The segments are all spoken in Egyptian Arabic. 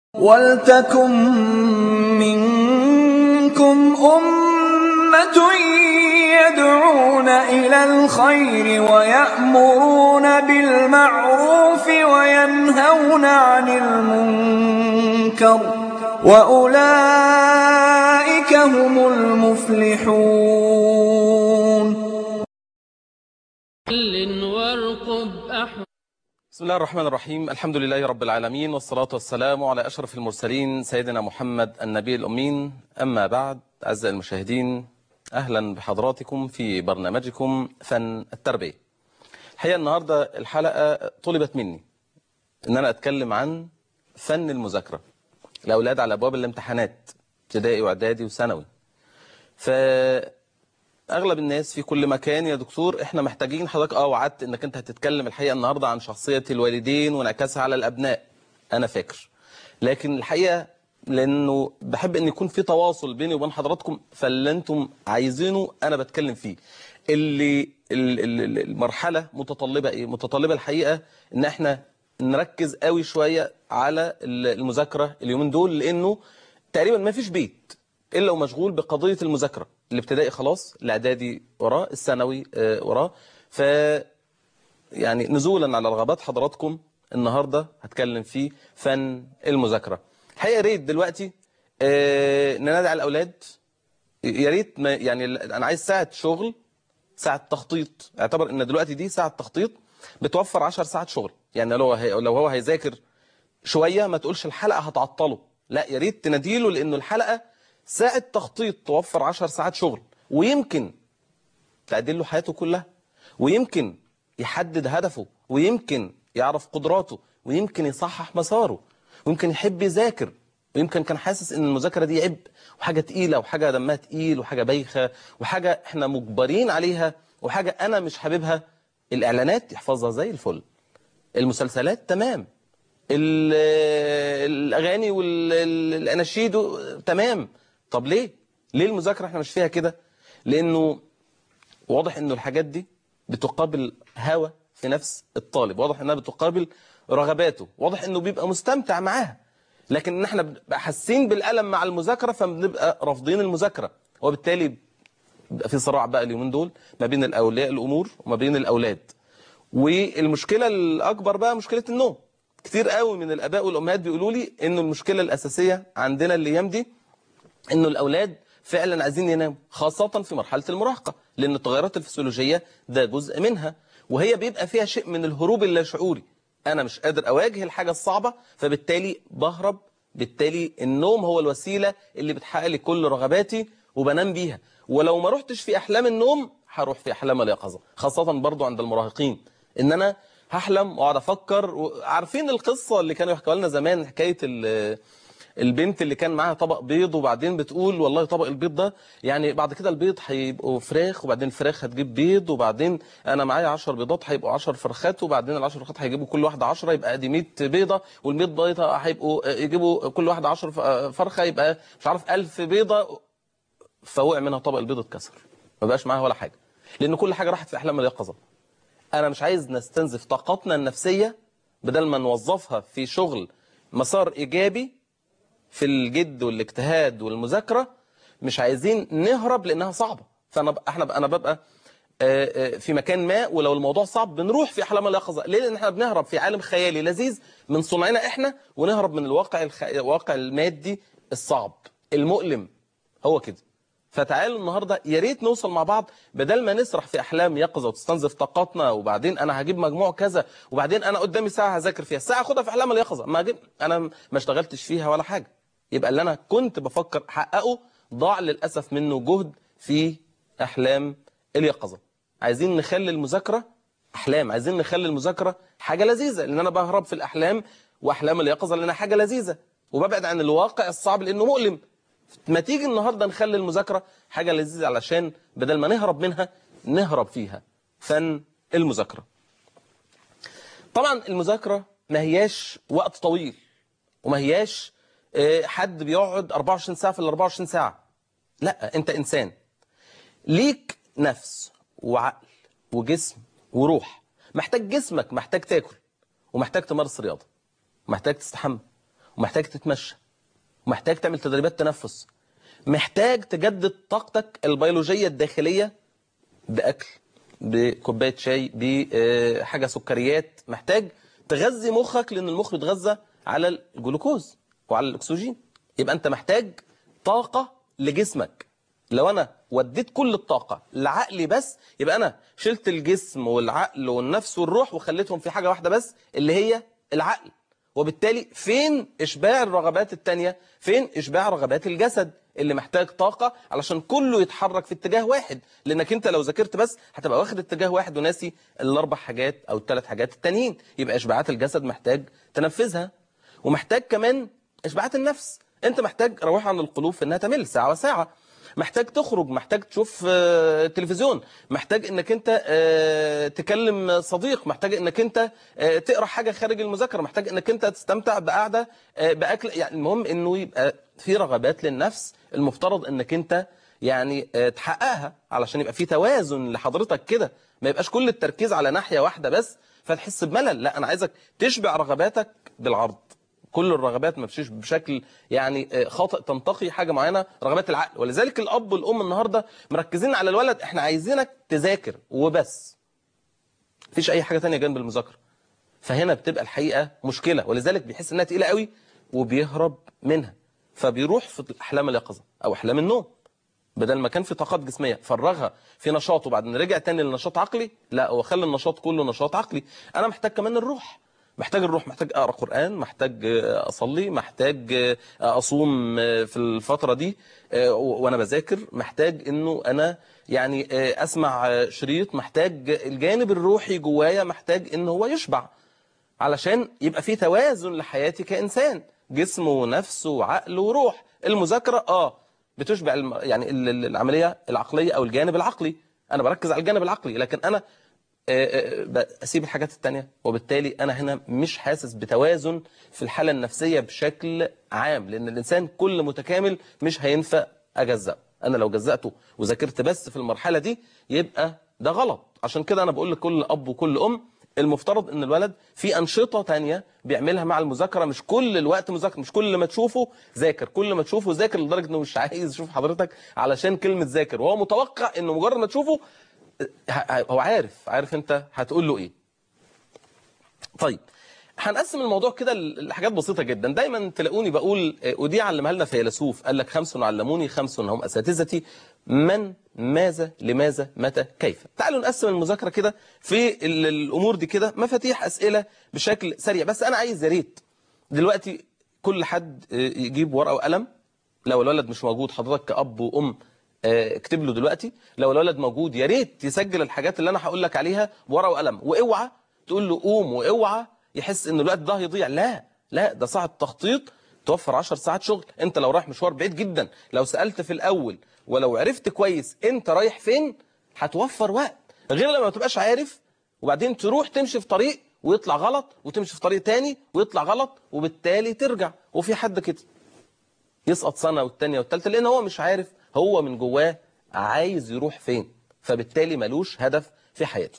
وَلْتَكُن مِّنكُمْ أُمَّةٌ يَدْعُونَ إِلَى الْخَيْرِ وَيَأْمُرُونَ بِالْمَعْرُوفِ وَيَنْهَوْنَ عَنِ الْمُنكَرِ ۚ وَأُولَٰئِكَ هُمُ الْمُفْلِحُونَ بسم الله الرحمن الرحيم الحمد لله رب العالمين والصلاة والسلام على أشرف المرسلين سيدنا محمد النبي الأمين أما بعد أعزائي المشاهدين أهلا بحضراتكم في برنامجكم فن التربية الحقيقة النهاردة الحلقة طلبت مني أن أنا أتكلم عن فن المذاكرة الأولاد على أبواب الامتحانات ابتدائي وإعدادي وثانوي فأغلب الناس في كل مكان يا دكتور احنا محتاجين حضرتك اه وعدت انك انت هتتكلم الحقيقة النهاردة عن شخصية الوالدين وانعكاسها على الأبناء أنا فاكر لكن الحقيقة لأنه بحب أن يكون في تواصل بيني وبين حضراتكم فاللي أنتم عايزينه أنا بتكلم فيه اللي ال- ال- المرحلة متطلبة إيه؟ متطلبة الحقيقة أن احنا نركز قوي شوية على المذاكرة اليومين دول لأنه تقريبا ما فيش بيت إلا ومشغول بقضية المذاكرة الابتدائي خلاص الإعدادي وراه الثانوي آه، وراه ف يعني نزولا على رغبات حضراتكم النهاردة هتكلم فيه فن المذاكرة الحقيقة يا ريت دلوقتي آه، ننادي على الأولاد يا ريت ما- يعني أنا عايز ساعة شغل ساعة تخطيط اعتبر ان دلوقتي دي ساعة تخطيط بتوفر 10 ساعات شغل يعني لو هي لو هو هيذاكر شوية ما تقولش الحلقة هتعطله لا يا ريت تناديله لانه الحلقة ساعة تخطيط توفر 10 ساعات شغل ويمكن تعدل له حياته كلها ويمكن يحدد هدفه ويمكن يعرف قدراته ويمكن يصحح مساره ويمكن يحب يذاكر ويمكن كان حاسس ان المذاكرة دي عبء وحاجة تقيلة وحاجة دمها تقيل وحاجة بايخة وحاجة احنا مجبرين عليها وحاجة انا مش حاببها الاعلانات يحفظها زي الفل المسلسلات تمام ال- الاغاني والاناشيد تمام طب ليه ليه المذاكرة احنا مش فيها كده لانه واضح انه الحاجات دي بتقابل هوى في نفس الطالب واضح انها بتقابل رغباته واضح انه بيبقى مستمتع معاها لكن ان احنا بنبقى حاسين بالالم مع المذاكره فبنبقى رافضين المذاكره وبالتالي بيبقى في صراع بقى اليومين دول ما بين الاولياء الامور وما بين الاولاد والمشكله الاكبر بقى مشكله النوم كتير قوي من الاباء والامهات بيقولوا لي انه المشكله الاساسيه عندنا الايام دي انه الاولاد فعلا عايزين يناموا خاصة في مرحلة المراهقة لان التغيرات الفسيولوجية ده جزء منها وهي بيبقى فيها شيء من الهروب اللاشعوري انا مش قادر اواجه الحاجة الصعبة فبالتالي بهرب بالتالي النوم هو الوسيلة اللي بتحقق لي كل رغباتي وبنام بيها ولو ما رحتش في احلام النوم هروح في احلام اليقظة خاصة برضو عند المراهقين ان انا هحلم واقعد افكر عارفين القصة اللي كانوا يحكوا لنا زمان حكاية ال- البنت اللي كان معاها طبق بيض وبعدين بتقول والله طبق البيض ده يعني بعد كده البيض هيبقوا فراخ وبعدين الفراخ هتجيب بيض وبعدين انا معايا 10 بيضات هيبقوا 10 فرخات وبعدين ال 10 فرخات هيجيبوا كل واحده 10 يبقى دي 100 بيضه وال 100 بيضه هيبقوا يجيبوا كل واحده 10 فرخه يبقى مش عارف 1000 بيضه فوقع منها طبق البيض اتكسر ما بقاش معاها ولا حاجه لان كل حاجه راحت في احلام اليقظه انا مش عايز نستنزف طاقتنا النفسيه بدل ما نوظفها في شغل مسار ايجابي في الجد والاجتهاد والمذاكرة مش عايزين نهرب لأنها صعبة فأنا ب- احنا أنا ببقى آه، آه، في مكان ما ولو الموضوع صعب بنروح في أحلام اليقظة ليه؟ لأن احنا بنهرب في عالم خيالي لذيذ من صنعنا احنا ونهرب من الواقع الخ... الواقع المادي الصعب المؤلم هو كده فتعالوا النهارده يا ريت نوصل مع بعض بدل ما نسرح في احلام يقظه وتستنزف طاقاتنا وبعدين انا هجيب مجموع كذا وبعدين انا قدامي ساعه هذاكر فيها الساعه اخدها في احلام اليقظه ما أجيب انا ما اشتغلتش فيها ولا حاجه يبقى اللي انا كنت بفكر احققه ضاع للاسف منه جهد في احلام اليقظه عايزين نخلي المذاكره احلام عايزين نخلي المذاكره حاجه لذيذه لان انا بهرب في الاحلام واحلام اليقظه لانها حاجه لذيذه وببعد عن الواقع الصعب لانه مؤلم ما تيجي النهارده نخلي المذاكره حاجه لذيذه علشان بدل ما نهرب منها نهرب فيها فن المذاكره طبعا المذاكره ما هياش وقت طويل وما هياش آه، حد بيقعد 24 ساعه في ال 24 ساعه لا انت انسان ليك نفس وعقل وجسم وروح محتاج جسمك محتاج تاكل ومحتاج تمارس رياضه محتاج تستحمى ومحتاج تتمشى ومحتاج تعمل تدريبات تنفس محتاج تجدد طاقتك البيولوجية الداخلية بأكل بكوباية شاي بحاجة سكريات محتاج تغذي مخك لأن المخ بيتغذى على الجلوكوز وعلى الأكسجين يبقى أنت محتاج طاقة لجسمك لو أنا وديت كل الطاقة لعقلي بس يبقى أنا شلت الجسم والعقل والنفس والروح وخليتهم في حاجة واحدة بس اللي هي العقل وبالتالي فين إشباع الرغبات التانية فين إشباع رغبات الجسد اللي محتاج طاقة علشان كله يتحرك في اتجاه واحد لأنك أنت لو ذاكرت بس هتبقى واخد اتجاه واحد وناسي الأربع حاجات أو الثلاث حاجات التانيين يبقى إشباعات الجسد محتاج تنفذها ومحتاج كمان إشباعات النفس أنت محتاج روح عن القلوب في إنها تمل ساعة وساعة محتاج تخرج محتاج تشوف آه، تلفزيون محتاج انك انت آه، تكلم صديق محتاج انك انت آه، تقرا حاجه خارج المذاكره محتاج انك انت تستمتع بقعده آه، باكل يعني المهم انه يبقى في رغبات للنفس المفترض انك انت يعني آه، تحققها علشان يبقى في توازن لحضرتك كده ما يبقاش كل التركيز على ناحيه واحده بس فتحس بملل لا انا عايزك تشبع رغباتك بالعرض كل الرغبات ما تمشيش بشكل يعني آه، خاطئ تنتقي حاجه معينه رغبات العقل ولذلك الاب والام النهارده مركزين على الولد احنا عايزينك تذاكر وبس مفيش اي حاجه تانية جنب المذاكره فهنا بتبقى الحقيقه مشكله ولذلك بيحس انها تقيله قوي وبيهرب منها فبيروح في احلام اليقظه او احلام النوم بدل ما كان في طاقات جسميه فرغها في نشاط وبعدين رجع تاني لنشاط عقلي لا هو خلى النشاط كله نشاط عقلي انا محتاج كمان الروح محتاج الروح محتاج اقرا قران محتاج آه، اصلي محتاج آه، اصوم آه، في الفتره دي آه، و- وانا بذاكر محتاج انه انا يعني آه، اسمع آه، شريط محتاج الجانب الروحي جوايا محتاج ان هو يشبع علشان يبقى في توازن لحياتي كإنسان جسم ونفس وعقل وروح المذاكرة اه بتشبع الم... يعني ال- ال- العملية العقلية أو الجانب العقلي أنا بركز على الجانب العقلي لكن أنا آه، آه، أسيب الحاجات التانية وبالتالي أنا هنا مش حاسس بتوازن في الحالة النفسية بشكل عام لأن الإنسان كل متكامل مش هينفع أجزأه أنا لو جزأته وذاكرت بس في المرحلة دي يبقى ده غلط عشان كده أنا بقول لكل أب وكل أم المفترض ان الولد في انشطه تانية بيعملها مع المذاكره مش كل الوقت مذاكره مش كل ما تشوفه ذاكر كل ما تشوفه ذاكر لدرجه انه مش عايز يشوف حضرتك علشان كلمه ذاكر وهو متوقع انه مجرد ما تشوفه ه- ه- هو عارف عارف انت هتقول له ايه طيب هنقسم الموضوع كده لحاجات بسيطة جدا دايما تلاقوني بقول آه، ودي علمها لنا فيلسوف قال لك خمس علموني خمس هم أساتذتي من ماذا لماذا متى كيف تعالوا نقسم المذاكرة كده في ال- الأمور دي كده مفاتيح أسئلة بشكل سريع بس أنا عايز يا ريت دلوقتي كل حد آه، يجيب ورقة وقلم لو الولد مش موجود حضرتك كأب وأم آه، اكتب له دلوقتي لو الولد موجود يا ريت يسجل الحاجات اللي انا هقول لك عليها بورقه وقلم واوعى تقول له قوم واوعى يحس ان الوقت ده هيضيع لا لا ده ساعه تخطيط توفر 10 ساعات شغل انت لو رايح مشوار بعيد جدا لو سالت في الاول ولو عرفت كويس انت رايح فين هتوفر وقت غير لما ما تبقاش عارف وبعدين تروح تمشي في طريق ويطلع غلط وتمشي في طريق تاني ويطلع غلط وبالتالي ترجع وفي حد كده يسقط سنة والتانية والتالتة لأن هو مش عارف هو من جواه عايز يروح فين فبالتالي ملوش هدف في حياته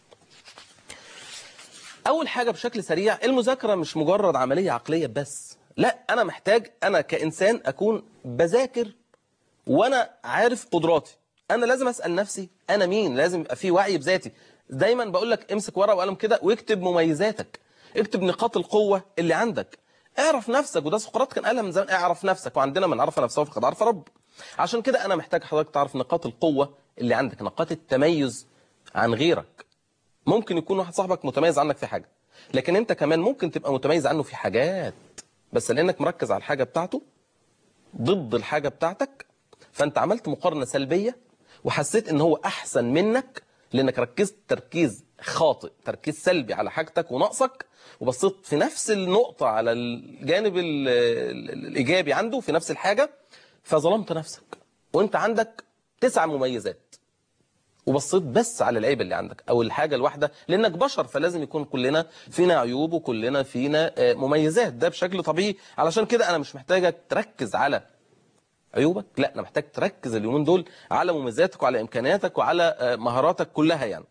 أول حاجة بشكل سريع المذاكرة مش مجرد عملية عقلية بس لا أنا محتاج أنا كإنسان أكون بذاكر وأنا عارف قدراتي أنا لازم أسأل نفسي أنا مين لازم يبقى في وعي بذاتي دايما بقول لك امسك ورقة وقلم كده واكتب مميزاتك اكتب نقاط القوة اللي عندك اعرف نفسك وده سقراط كان قالها من زمان اعرف نفسك وعندنا من عرف نفسه فقد عرف رب عشان كده انا محتاج حضرتك تعرف نقاط القوة اللي عندك نقاط التميز عن غيرك ممكن يكون واحد صاحبك متميز عنك في حاجة لكن انت كمان ممكن تبقى متميز عنه في حاجات بس لانك مركز على الحاجة بتاعته ضد الحاجة بتاعتك فانت عملت مقارنة سلبية وحسيت ان هو احسن منك لانك ركزت تركيز خاطئ تركيز سلبي على حاجتك ونقصك وبصيت في نفس النقطة على الجانب ال- ال- الإيجابي عنده في نفس الحاجة فظلمت نفسك وانت عندك تسع مميزات وبصيت بس على العيب اللي عندك او الحاجه الواحده لانك بشر فلازم يكون كلنا فينا عيوب وكلنا فينا آه، مميزات ده بشكل طبيعي علشان كده انا مش محتاجك تركز على عيوبك لا انا محتاج تركز اليومين دول على مميزاتك وعلى امكانياتك وعلى آه، مهاراتك كلها يعني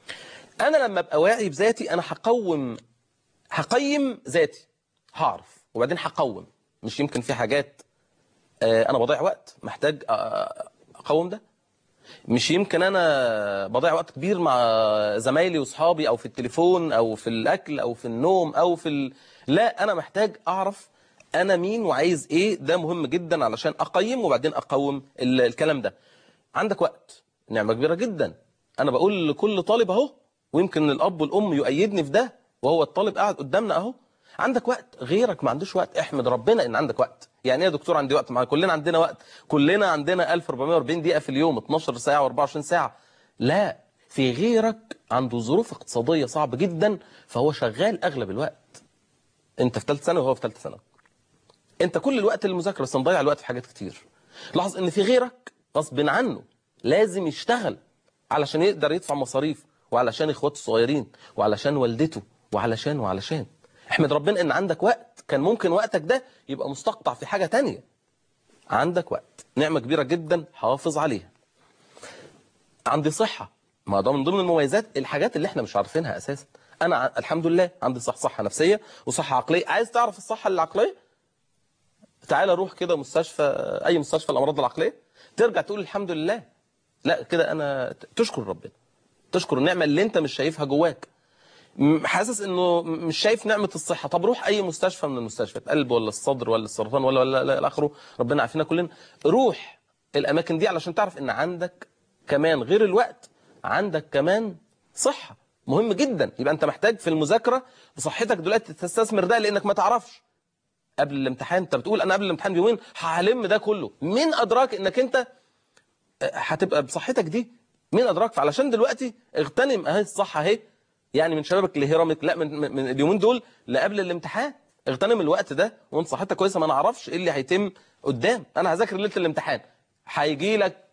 انا لما ابقى واعي بذاتي انا هقوم هقيم ذاتي هعرف وبعدين هقوم مش يمكن في حاجات آه، انا بضيع وقت محتاج آه، اقوم ده مش يمكن انا بضيع وقت كبير مع زمايلي واصحابي او في التليفون او في الاكل او في النوم او في ال... لا انا محتاج اعرف انا مين وعايز ايه ده مهم جدا علشان اقيم وبعدين اقوم ال- الكلام ده عندك وقت نعمة كبيرة جدا انا بقول لكل طالب اهو ويمكن الاب والام يؤيدني في ده وهو الطالب قاعد قدامنا اهو عندك وقت غيرك ما عندوش وقت احمد ربنا ان عندك وقت يعني ايه يا دكتور عندي وقت ما كلنا عندنا وقت كلنا عندنا 1440 دقيقة في اليوم 12 ساعة و24 ساعة لا في غيرك عنده ظروف اقتصادية صعبة جدا فهو شغال اغلب الوقت انت في ثالث سنة وهو في ثالث سنة انت كل الوقت للمذاكرة بس مضيع الوقت في حاجات كتير لاحظ ان في غيرك غصب عنه لازم يشتغل علشان يقدر يدفع مصاريف وعلشان اخواته الصغيرين وعلشان والدته وعلشان وعلشان احمد ربنا ان عندك وقت كان ممكن وقتك ده يبقى مستقطع في حاجة تانية عندك وقت نعمة كبيرة جدا حافظ عليها عندي صحة ما ده من ضمن المميزات الحاجات اللي احنا مش عارفينها اساسا انا ع- الحمد لله عندي صح صحة نفسية وصحة عقلية عايز تعرف الصحة العقلية تعال روح كده مستشفى اي مستشفى الامراض العقليه ترجع تقول الحمد لله لا كده انا ت- تشكر ربنا تشكر النعمه اللي انت مش شايفها جواك م- حاسس انه م- مش شايف نعمه الصحه طب روح اي مستشفى من المستشفيات قلب ولا الصدر ولا السرطان ولا ولا لا اخره ربنا عافينا كلنا روح الاماكن دي علشان تعرف ان عندك كمان غير الوقت عندك كمان صحه مهم جدا يبقى انت محتاج في المذاكره بصحتك دلوقتي تستثمر ده لانك ما تعرفش قبل الامتحان انت بتقول انا قبل الامتحان بيومين هلم ده كله مين ادراك انك انت هتبقى بصحتك دي مين ادراك فعلشان دلوقتي اغتنم اهي الصحه اهي يعني من شبابك لهرمك لا من, من من اليومين دول لقبل الامتحان اغتنم الوقت ده وانت صحتك كويسه ما نعرفش ايه اللي هيتم قدام انا هذاكر ليله الامتحان هيجي لك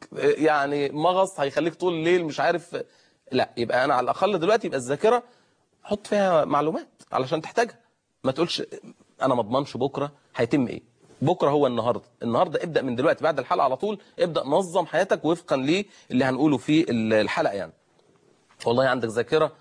يعني مغص هيخليك طول الليل مش عارف لا يبقى انا على الاقل دلوقتي يبقى الذاكره حط فيها معلومات علشان تحتاجها ما تقولش انا ما اضمنش بكره هيتم ايه بكره هو النهارده النهارده ابدا من دلوقتي بعد الحلقه على طول ابدا نظم حياتك وفقا للي هنقوله في الحلقه يعني والله عندك ذاكره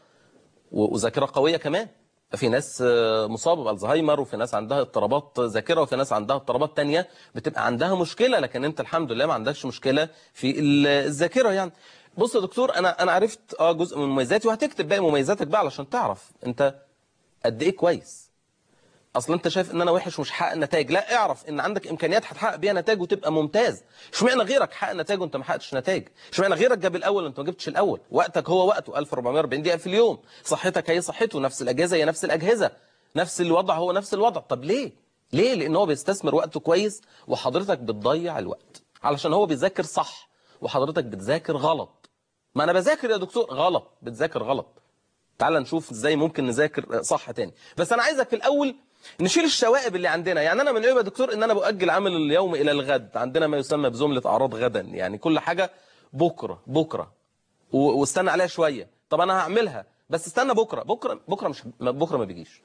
و- وذاكره قويه كمان في ناس آه، مصابه بالزهايمر وفي ناس عندها اضطرابات ذاكره وفي ناس عندها اضطرابات تانية بتبقى عندها مشكله لكن انت الحمد لله ما عندكش مشكله في ال- الذاكره يعني بص يا دكتور انا انا عرفت اه جزء من مميزاتي وهتكتب باقي مميزاتك بقى علشان تعرف انت قد ايه كويس اصل انت شايف ان انا وحش ومش هحقق نتائج لا اعرف ان عندك امكانيات هتحقق بيها نتائج وتبقى ممتاز اشمعنى غيرك حقق نتائج وانت ما حققتش نتائج اشمعنى غيرك جاب الاول وانت ما جبتش الاول وقتك هو وقته 1440 دقيقه في اليوم صحتك هي صحته نفس الاجهزه هي نفس الاجهزه نفس الوضع هو نفس الوضع طب ليه ليه لان هو بيستثمر وقته كويس وحضرتك بتضيع الوقت علشان هو بيذاكر صح وحضرتك بتذاكر غلط ما انا بذاكر يا دكتور غلط بتذاكر غلط تعال نشوف ازاي ممكن نذاكر صح تاني بس انا عايزك في الاول نشيل الشوائب اللي عندنا يعني انا من عيوب يا دكتور ان انا باجل عمل اليوم الى الغد عندنا ما يسمى بزمله اعراض غدا يعني كل حاجه بكره بكره و- واستنى عليها شويه طب انا هعملها بس استنى بكره بكره بكره مش بكره ما بيجيش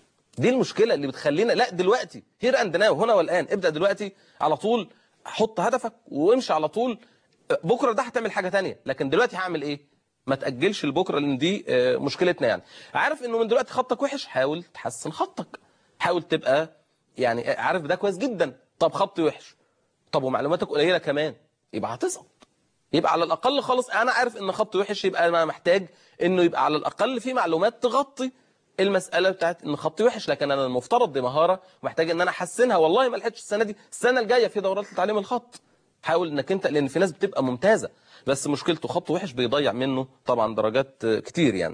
دي المشكله اللي بتخلينا لا دلوقتي هير اند ناو هنا والان ابدا دلوقتي على طول حط هدفك وامشي على طول بكره ده هتعمل حاجه تانية لكن دلوقتي هعمل ايه ما تاجلش لبكره لان دي آه، مشكلتنا يعني عارف انه من دلوقتي خطك وحش حاول تحسن خطك حاول تبقى يعني عارف ده كويس جدا طب خطي وحش طب ومعلوماتك قليله كمان يبقى هتسقط يبقى على الاقل خالص انا عارف ان خطي وحش يبقى انا محتاج انه يبقى على الاقل في معلومات تغطي المساله بتاعت ان خطي وحش لكن انا المفترض دي مهاره محتاج ان انا احسنها والله ما لحقتش السنه دي السنه الجايه في دورات لتعليم الخط حاول انك انت لان في ناس بتبقى ممتازه بس مشكلته خط وحش بيضيع منه طبعا درجات آه، كتير يعني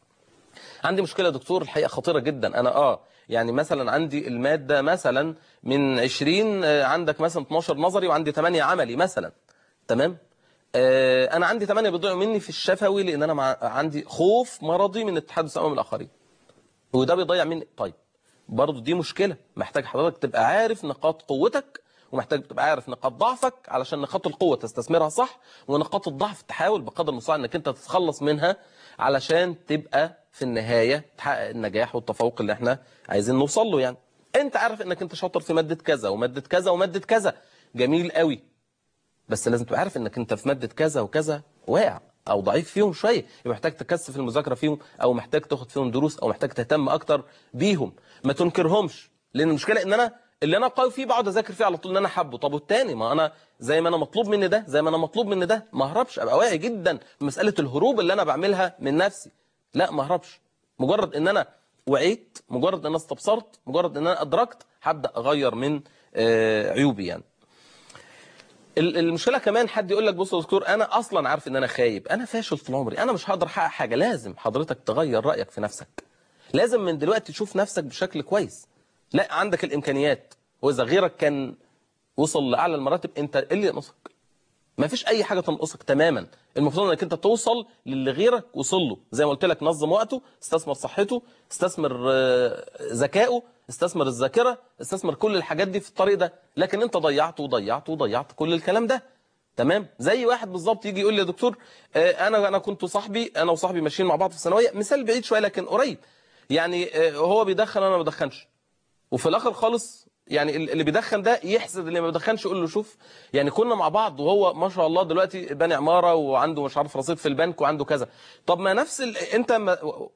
عندي مشكلة يا دكتور الحقيقة خطيرة جدا أنا آه يعني مثلا عندي المادة مثلا من 20 آه، عندك مثلا 12 نظري وعندي 8 عملي مثلا تمام آه، أنا عندي 8 بيضيعوا مني في الشفوي لأن أنا مع عندي خوف مرضي من التحدث أمام الآخرين وده بيضيع مني طيب برضو دي مشكلة محتاج حضرتك تبقى عارف نقاط قوتك ومحتاج تبقى عارف نقاط ضعفك علشان نقاط القوة تستثمرها صح ونقاط الضعف تحاول بقدر المستطاع انك انت تتخلص منها علشان تبقى في النهاية تحقق النجاح والتفوق اللي احنا عايزين نوصل له يعني انت عارف انك انت شاطر في مادة كذا ومادة كذا ومادة كذا جميل قوي بس لازم تبقى عارف انك انت في مادة كذا وكذا واقع او ضعيف فيهم شويه يبقى محتاج تكثف المذاكره فيهم او محتاج تاخد فيهم دروس او محتاج تهتم اكتر بيهم ما تنكرهمش لان المشكله ان انا اللي انا قوي فيه بقعد اذاكر فيه على طول ان انا حابه طب والتاني ما انا زي ما انا مطلوب مني ده زي ما انا مطلوب مني ده ما اهربش ابقى واعي جدا في مساله الهروب اللي انا بعملها من نفسي لا ما اهربش مجرد ان انا وعيت مجرد ان انا استبصرت مجرد ان انا ادركت هبدا اغير من آه، عيوبي يعني ال- المشكله كمان حد يقول لك بص يا دكتور انا اصلا عارف ان انا خايب انا فاشل طول عمري انا مش هقدر احقق حاجه لازم حضرتك تغير رايك في نفسك لازم من دلوقتي تشوف نفسك بشكل كويس لا عندك الامكانيات واذا غيرك كان وصل لاعلى المراتب انت إيه اللي ينقصك ما فيش اي حاجه تنقصك تماما المفروض انك انت توصل للي غيرك وصل له زي ما قلت لك نظم وقته استثمر صحته استثمر آه، ذكائه استثمر الذاكره استثمر كل الحاجات دي في الطريق ده لكن انت ضيعت وضيعت وضيعت كل الكلام ده تمام زي واحد بالظبط يجي يقول لي يا دكتور آه، انا انا كنت صاحبي انا وصاحبي ماشيين مع بعض في الثانويه مثال بعيد شويه لكن قريب يعني آه، هو بيدخن انا ما بدخنش وفي الاخر خالص يعني ال- اللي بيدخن ده يحسد اللي ما بيدخنش يقول له شوف يعني كنا مع بعض وهو ما شاء الله دلوقتي باني عماره وعنده مش عارف رصيد في البنك وعنده كذا طب ما نفس ال... انت ما...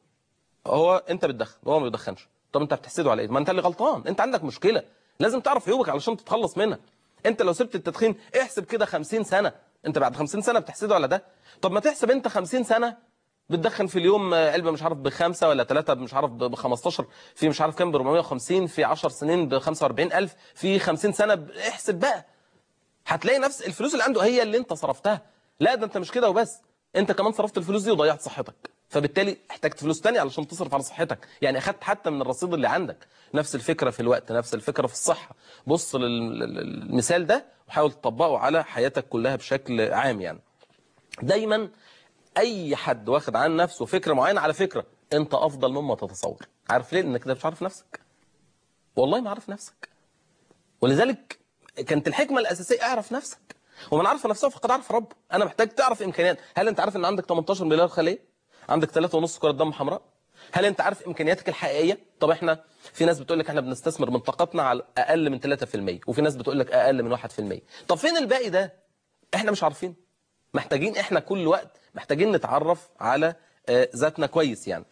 هو انت بتدخن وهو ما بيدخنش طب انت بتحسده على ايه ما انت اللي غلطان انت عندك مشكله لازم تعرف عيوبك علشان تتخلص منها انت لو سبت التدخين احسب كده 50 سنه انت بعد 50 سنه بتحسده على ده طب ما تحسب انت 50 سنه بتدخن في اليوم آه، علبه مش عارف بخمسه ولا ثلاثه مش عارف ب 15 في مش عارف كام ب 450 في 10 سنين ب 45000 في 50 سنه ب- احسب بقى هتلاقي نفس الفلوس اللي عنده هي اللي انت صرفتها لا ده انت مش كده وبس انت كمان صرفت الفلوس دي وضيعت صحتك فبالتالي احتجت فلوس تانية علشان تصرف على صحتك يعني اخدت حتى من الرصيد اللي عندك نفس الفكرة في الوقت نفس الفكرة في الصحة بص لل- لل- للمثال ده وحاول تطبقه على حياتك كلها بشكل عام يعني دايما اي حد واخد عن نفسه فكرة معينة على فكرة انت افضل مما تتصور عارف ليه لانك ده مش عارف نفسك والله ما عارف نفسك ولذلك كانت الحكمة الأساسية اعرف نفسك ومن عرف نفسه فقد عرف ربه أنا محتاج تعرف إمكانيات هل أنت عارف أن عندك 18 مليار خلية عندك 3.5 كرة دم حمراء هل أنت عارف إمكانياتك الحقيقية طب إحنا في ناس بتقول لك إحنا بنستثمر من طاقتنا على أقل من 3% وفي ناس بتقول لك أقل من 1% طب فين الباقي ده إحنا مش عارفين محتاجين إحنا كل وقت محتاجين نتعرف على آه، ذاتنا كويس يعني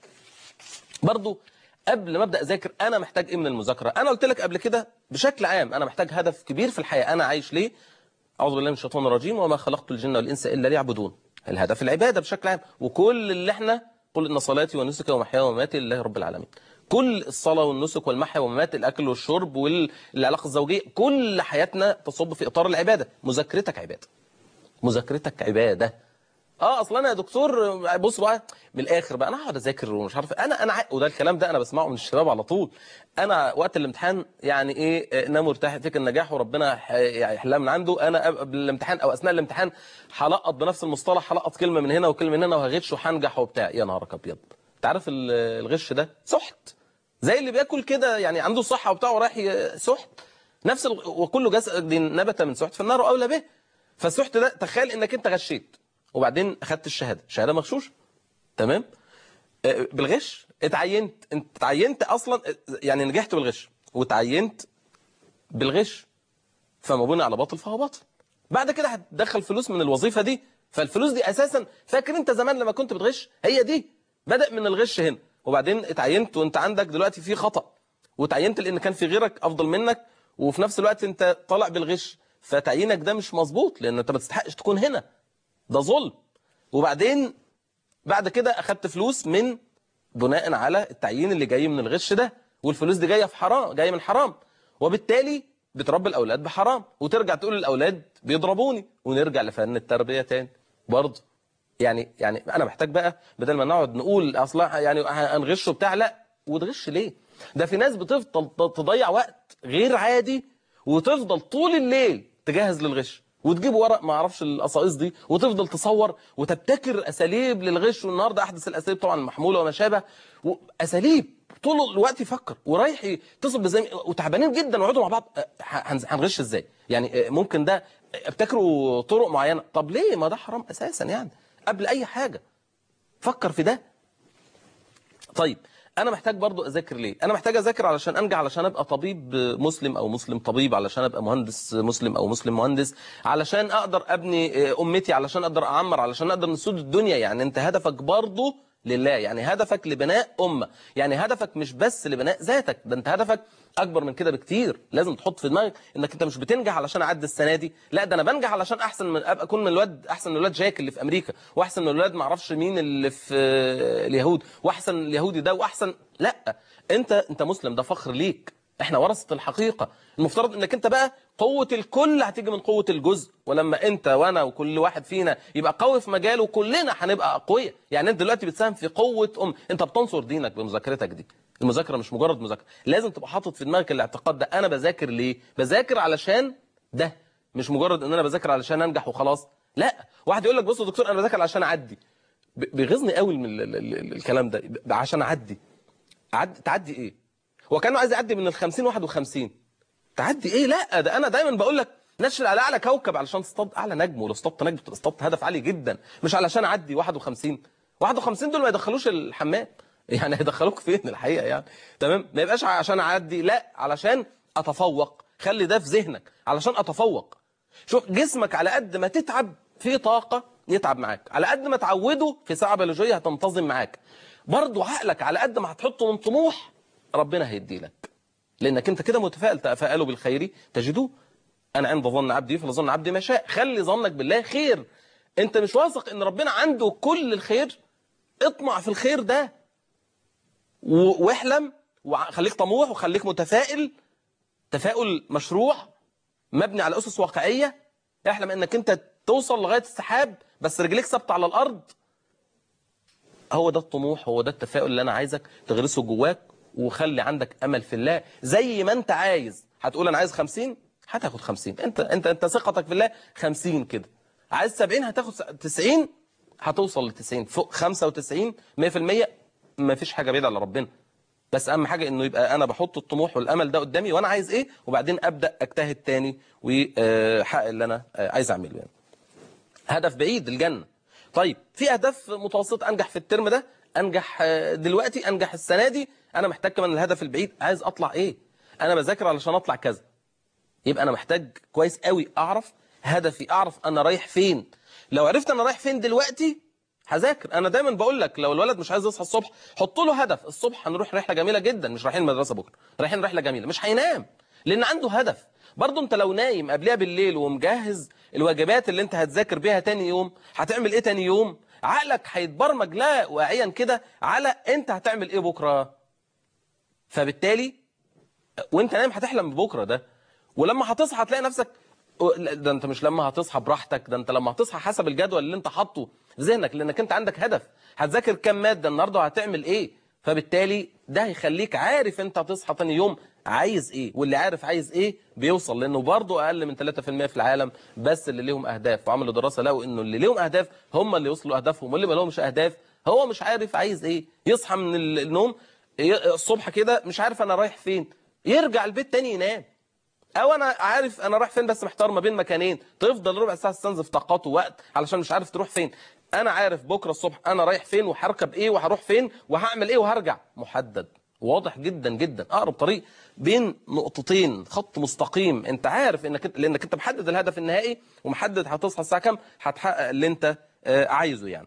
برضو قبل ما ابدا اذاكر انا محتاج ايه من المذاكره انا قلت لك قبل كده بشكل عام انا محتاج هدف كبير في الحياه انا عايش ليه اعوذ بالله من الشيطان الرجيم وما خلقت الجن والانس الا ليعبدون الهدف العباده بشكل عام وكل اللي احنا قل ان صلاتي ونسكي ومحياي ومماتي لله رب العالمين كل الصلاه والنسك والمحيا وممات الاكل والشرب والعلاقه الزوجيه كل حياتنا تصب في اطار العباده مذاكرتك عباده مذاكرتك عباده اه اصل انا يا دكتور بص بقى من الاخر بقى انا هقعد اذاكر ومش عارف انا انا ع- وده الكلام ده انا بسمعه من الشباب على طول انا وقت الامتحان يعني ايه آه، نام مرتاح فيك النجاح وربنا ح- يحلها من عنده انا أب- قبل الامتحان او اثناء الامتحان هلقط بنفس المصطلح هلقط كلمه من هنا وكلمه من هنا وهغش وهنجح وبتاع يا نهارك ابيض انت عارف ال- الغش ده سحت زي اللي بياكل كده يعني عنده صحه وبتاع ورايح ي- سحت نفس ال... وكل جسد نبت من سحت فالنار اولى به فالسحت ده تخيل انك انت غشيت وبعدين اخدت الشهاده شهاده مغشوشه تمام آه، بالغش اتعينت انت اتعينت اصلا آه، يعني نجحت بالغش وتعينت بالغش فما بني على باطل فهو باطل بعد كده هتدخل فلوس من الوظيفه دي فالفلوس دي اساسا فاكر انت زمان لما كنت بتغش هي دي بدا من الغش هنا وبعدين اتعينت وانت عندك دلوقتي في خطا وتعينت لان كان في غيرك افضل منك وفي نفس الوقت انت طالع بالغش فتعيينك ده مش مظبوط لان انت ما تستحقش تكون هنا ده ظلم وبعدين بعد كده اخدت فلوس من بناء على التعيين اللي جاي من الغش ده والفلوس دي جايه في حرام جايه من حرام وبالتالي بتربي الاولاد بحرام وترجع تقول للاولاد بيضربوني ونرجع لفن التربيه تاني برضه يعني يعني انا محتاج بقى بدل ما نقعد نقول اصلا يعني هنغش وبتاع لا وتغش ليه ده في ناس بتفضل تضيع وقت غير عادي وتفضل طول الليل تجهز للغش وتجيب ورق ما اعرفش القصائص دي وتفضل تصور وتبتكر اساليب للغش والنهارده احدث الاساليب طبعا المحموله وما شابه اساليب طول الوقت يفكر ورايح يتصل بزي وتعبانين جدا ويقعدوا مع بعض أه، هنز- هنغش ازاي يعني أه، ممكن ده ابتكروا طرق معينه طب ليه ما ده حرام اساسا يعني قبل اي حاجه فكر في ده طيب انا محتاج برضو اذاكر ليه انا محتاج اذاكر علشان انجح علشان ابقى طبيب مسلم او مسلم طبيب علشان ابقى مهندس مسلم او مسلم مهندس علشان اقدر ابني آه، امتي علشان اقدر اعمر علشان اقدر نسود الدنيا يعني انت هدفك برضو لله يعني هدفك لبناء أمة يعني هدفك مش بس لبناء ذاتك ده انت هدفك أكبر من كده بكتير لازم تحط في دماغك انك انت مش بتنجح علشان أعدي السنة دي لا ده أنا بنجح علشان أحسن من أبقى أكون من الواد أحسن من الواد جاك اللي في أمريكا وأحسن من الواد معرفش مين اللي في آه، اليهود وأحسن اليهودي ده وأحسن لا انت انت مسلم ده فخر ليك احنا ورثة الحقيقة المفترض انك انت بقى قوة الكل هتيجي من قوة الجزء ولما انت وانا وكل واحد فينا يبقى قوي في مجاله كلنا هنبقى اقوياء يعني انت دلوقتي بتساهم في قوة ام انت بتنصر دينك بمذاكرتك دي المذاكرة مش مجرد مذاكرة لازم تبقى حاطط في دماغك الاعتقاد ده انا بذاكر ليه بذاكر علشان ده مش مجرد ان انا بذاكر علشان انجح وخلاص لا واحد يقول لك بص يا دكتور انا بذاكر علشان اعدي ب- بيغيظني قوي من ال- ال- ال- الكلام ده ب- عشان اعدي عد... تعدي ايه هو كانوا عايز يعدي من ال 50 51 تعدي ايه لا ده انا دايما بقول لك نشر على اعلى كوكب علشان تصطاد اعلى نجم ولو اصطادت نجم بتبقى اصطادت هدف عالي جدا مش علشان اعدي 51 51 دول ما يدخلوش الحمام يعني هيدخلوك فين الحقيقه يعني تمام ما يبقاش عشان اعدي لا علشان اتفوق خلي ده في ذهنك علشان اتفوق شوف جسمك على قد ما تتعب في طاقة يتعب معاك على قد ما تعوده في ساعة بيولوجية هتنتظم معاك برضو عقلك على قد ما هتحطه من طموح ربنا هيديلك لانك انت كده متفائل تفائلوا بالخير تجدوه انا عند ظن عبدي فلظن عبدي ما شاء خلي ظنك بالله خير انت مش واثق ان ربنا عنده كل الخير اطمع في الخير ده و- واحلم وخليك طموح وخليك متفائل تفاؤل مشروع مبني على اسس واقعيه احلم انك انت توصل لغايه السحاب بس رجليك ثابته على الارض هو ده الطموح هو ده التفاؤل اللي انا عايزك تغرسه جواك وخلي عندك امل في الله زي ما انت عايز هتقول انا عايز 50 هتاخد 50 انت انت انت ثقتك في الله 50 كده عايز 70 هتاخد 90 هتوصل ل 90 فوق 95 100% ما فيش حاجه بعيده على ربنا بس اهم حاجه انه يبقى انا بحط الطموح والامل ده قدامي وانا عايز ايه وبعدين ابدا اجتهد تاني واحقق اللي انا آه، عايز اعمله يعني هدف بعيد الجنة طيب في أهداف متوسطة أنجح في الترم ده أنجح آه، دلوقتي أنجح السنة دي أنا محتاج كمان الهدف البعيد عايز أطلع إيه أنا بذاكر علشان أطلع كذا يبقى أنا محتاج كويس قوي أعرف هدفي أعرف أنا رايح فين لو عرفت أنا رايح فين دلوقتي هذاكر أنا دايما بقول لك لو الولد مش عايز يصحى الصبح حط له هدف الصبح هنروح رحلة جميلة جدا مش رايحين المدرسة بكرة رايحين رحلة جميلة مش هينام لأن عنده هدف برضه انت لو نايم قبلها بالليل ومجهز الواجبات اللي انت هتذاكر بيها تاني يوم هتعمل ايه تاني يوم عقلك هيتبرمج لا واعيا كده على انت هتعمل ايه بكره فبالتالي وانت نايم هتحلم ببكره ده ولما هتصحى هتلاقي نفسك لا، ده انت مش لما هتصحى براحتك ده انت لما هتصحى حسب الجدول اللي انت حاطه في ذهنك لانك انت عندك هدف هتذاكر كام ماده النهارده وهتعمل ايه فبالتالي ده هيخليك عارف انت هتصحى تاني يوم عايز ايه واللي عارف عايز ايه بيوصل لانه برضه اقل من 3% في العالم بس اللي ليهم اهداف وعملوا دراسه لقوا انه اللي ليهم اهداف هم اللي يوصلوا اهدافهم واللي ما لهمش اهداف هو مش عارف عايز ايه يصحى من النوم ي- الصبح كده مش عارف انا رايح فين يرجع البيت تاني ينام او انا عارف انا رايح فين بس محتار ما بين مكانين تفضل ربع ساعه تستنزف طاقات ووقت علشان مش عارف تروح فين انا عارف بكره الصبح انا رايح فين وهركب ايه وهروح فين وهعمل ايه وهرجع محدد واضح جدا جدا اقرب طريق بين نقطتين خط مستقيم انت عارف انك انت لانك انت محدد الهدف النهائي ومحدد هتصحى الساعه كام هتحقق اللي انت آه، عايزه يعني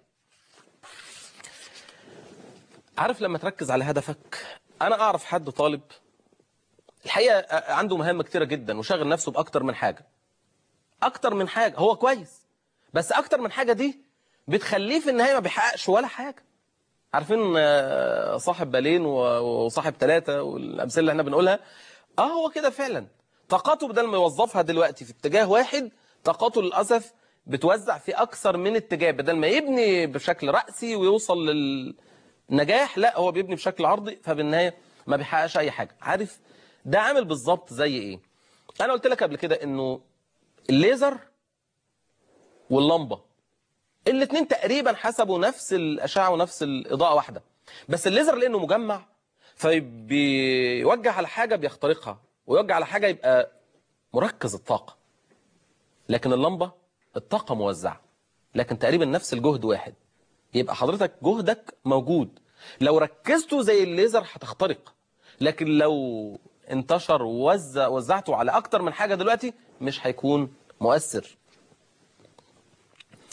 عارف لما تركز على هدفك انا اعرف حد طالب الحقيقه عنده مهام كتيره جدا وشاغل نفسه باكتر من حاجه اكتر من حاجه هو كويس بس اكتر من حاجه دي بتخليه في النهايه ما بيحققش ولا حاجه عارفين آه، صاحب بالين و- وصاحب ثلاثه والامثله اللي احنا بنقولها اه هو كده فعلا طاقاته بدل ما يوظفها دلوقتي في اتجاه واحد طاقاته للاسف بتوزع في اكثر من اتجاه بدل ما يبني بشكل راسي ويوصل للنجاح لا هو بيبني بشكل عرضي فبالنهايه ما بيحققش اي حاجه عارف ده عامل بالظبط زي ايه انا قلت لك قبل كده انه الليزر واللمبه الاثنين تقريبا حسبوا نفس الاشعه ونفس الاضاءه واحده بس الليزر لانه مجمع فبيوجه على حاجه بيخترقها ويوجه على حاجه يبقى مركز الطاقه لكن اللمبه الطاقه موزعه لكن تقريبا نفس الجهد واحد يبقى حضرتك جهدك موجود لو ركزته زي الليزر هتخترق لكن لو انتشر ووزع وزعته على اكتر من حاجه دلوقتي مش هيكون مؤثر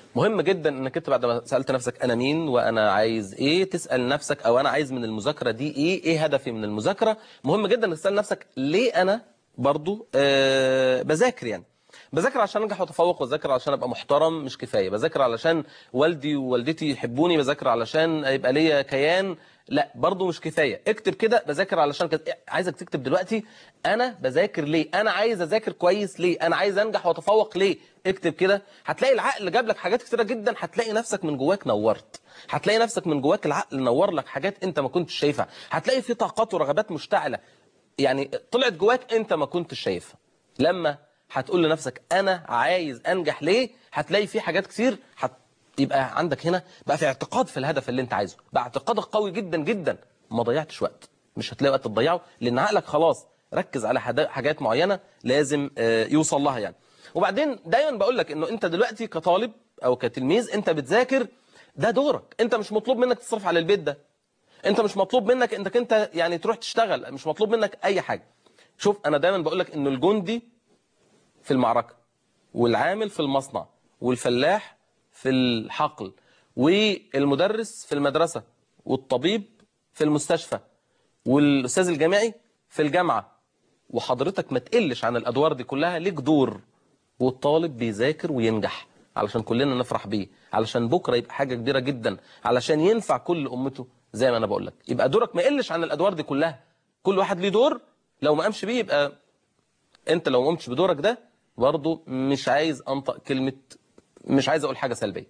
مهم جدا انك انت بعد ما سالت نفسك انا مين وانا عايز ايه تسال نفسك او انا عايز من المذاكره دي ايه ايه هدفي من المذاكره مهم جدا انك تسال نفسك ليه انا برضو آه بذاكر يعني بذاكر عشان انجح واتفوق بذاكر علشان ابقى محترم مش كفايه بذاكر علشان والدي ووالدتي يحبوني بذاكر علشان يبقى ليا كيان لا برضو مش كفايه اكتب كده بذاكر علشان كده عايزك تكتب دلوقتي انا بذاكر ليه انا عايز اذاكر كويس ليه انا عايز انجح واتفوق ليه اكتب كده هتلاقي العقل جاب لك حاجات كتيره جدا هتلاقي نفسك من جواك نورت هتلاقي نفسك من جواك العقل نور لك حاجات انت ما كنتش شايفها هتلاقي في طاقات ورغبات مشتعله يعني طلعت جواك انت ما كنتش شايفها لما هتقول لنفسك انا عايز انجح ليه هتلاقي في حاجات كتير هت... يبقى عندك هنا بقى في اعتقاد في الهدف اللي انت عايزه بقى اعتقادك قوي جدا جدا ما ضيعتش وقت مش هتلاقي وقت تضيعه لان عقلك خلاص ركز على حدا- حاجات معينه لازم آه، يوصل لها يعني وبعدين دايما بقول لك انه انت دلوقتي كطالب او كتلميذ انت بتذاكر ده دورك انت مش مطلوب منك تصرف على البيت ده انت مش مطلوب منك انك انت يعني تروح تشتغل مش مطلوب منك اي حاجه شوف انا دايما بقول لك انه الجندي في المعركة والعامل في المصنع والفلاح في الحقل والمدرس في المدرسة والطبيب في المستشفى والأستاذ الجامعي في الجامعة وحضرتك ما تقلش عن الأدوار دي كلها ليك دور والطالب بيذاكر وينجح علشان كلنا نفرح بيه علشان بكرة يبقى حاجة كبيرة جدا علشان ينفع كل أمته زي ما أنا بقول لك يبقى دورك ما يقلش عن الأدوار دي كلها كل واحد ليه دور لو ما قامش بيه يبقى انت لو ما قمتش بدورك ده برضه مش عايز انطق كلمه مش عايز اقول حاجه سلبيه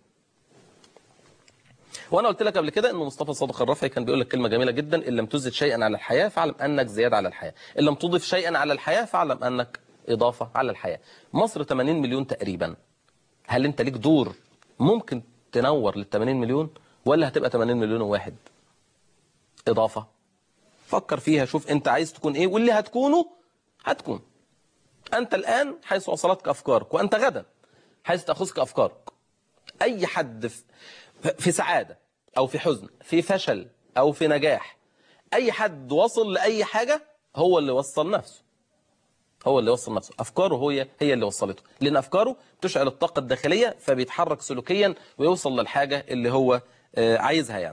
وانا قلت لك قبل كده ان مصطفى صادق الرفعي كان بيقول لك كلمه جميله جدا ان لم تزد شيئا على الحياه فاعلم انك زياده على الحياه ان لم تضف شيئا على الحياه فاعلم انك اضافه على الحياه مصر 80 مليون تقريبا هل انت ليك دور ممكن تنور لل 80 مليون ولا هتبقى 80 مليون وواحد اضافه فكر فيها شوف انت عايز تكون ايه واللي هتكونه هتكون أنت الآن حيث وصلتك أفكارك وأنت غدا حيث تأخذك أفكارك أي حد في- في سعادة أو في حزن في فشل أو في نجاح أي حد وصل لأي حاجة هو اللي وصل نفسه هو اللي وصل نفسه أفكاره هي هي اللي وصلته لأن أفكاره تشعل الطاقة الداخلية فبيتحرك سلوكيا ويوصل للحاجة اللي هو آه، عايزها يعني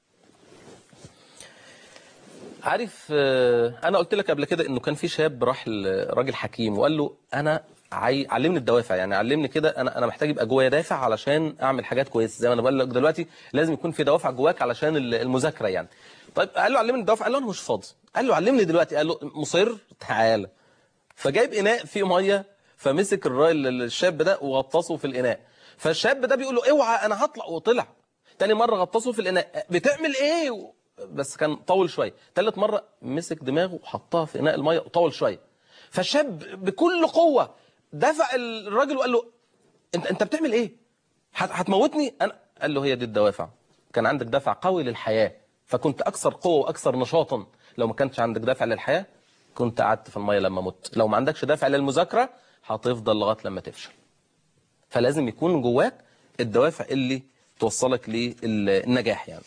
عارف آه، انا قلت لك قبل كده انه كان في شاب راح لراجل حكيم وقال له انا عاي... علمني الدوافع يعني علمني كده انا انا محتاج يبقى جوايا دافع علشان اعمل حاجات كويسه زي ما انا بقول لك دلوقتي لازم يكون في دوافع جواك علشان ال- المذاكره يعني طيب قال له علمني الدوافع قال له انا مش فاضي قال له علمني دلوقتي قال له مصر تعالى فجايب اناء فيه ميه فمسك الراجل الشاب ده وغطسه في الاناء فالشاب ده بيقول له اوعى انا هطلع وطلع تاني مره غطسه في الاناء بتعمل ايه بس كان طول شويه تالت مره مسك دماغه وحطها في اناء الميه وطول شويه فالشاب بكل قوه دفع الراجل وقال له انت انت بتعمل ايه هت- هتموتني انا قال له هي دي الدوافع كان عندك دافع قوي للحياه فكنت اكثر قوه واكثر نشاطا لو ما كانش عندك دافع للحياه كنت قعدت في الميه لما مت لو ما عندكش دافع للمذاكره هتفضل لغايه لما تفشل فلازم يكون جواك الدوافع اللي توصلك للنجاح يعني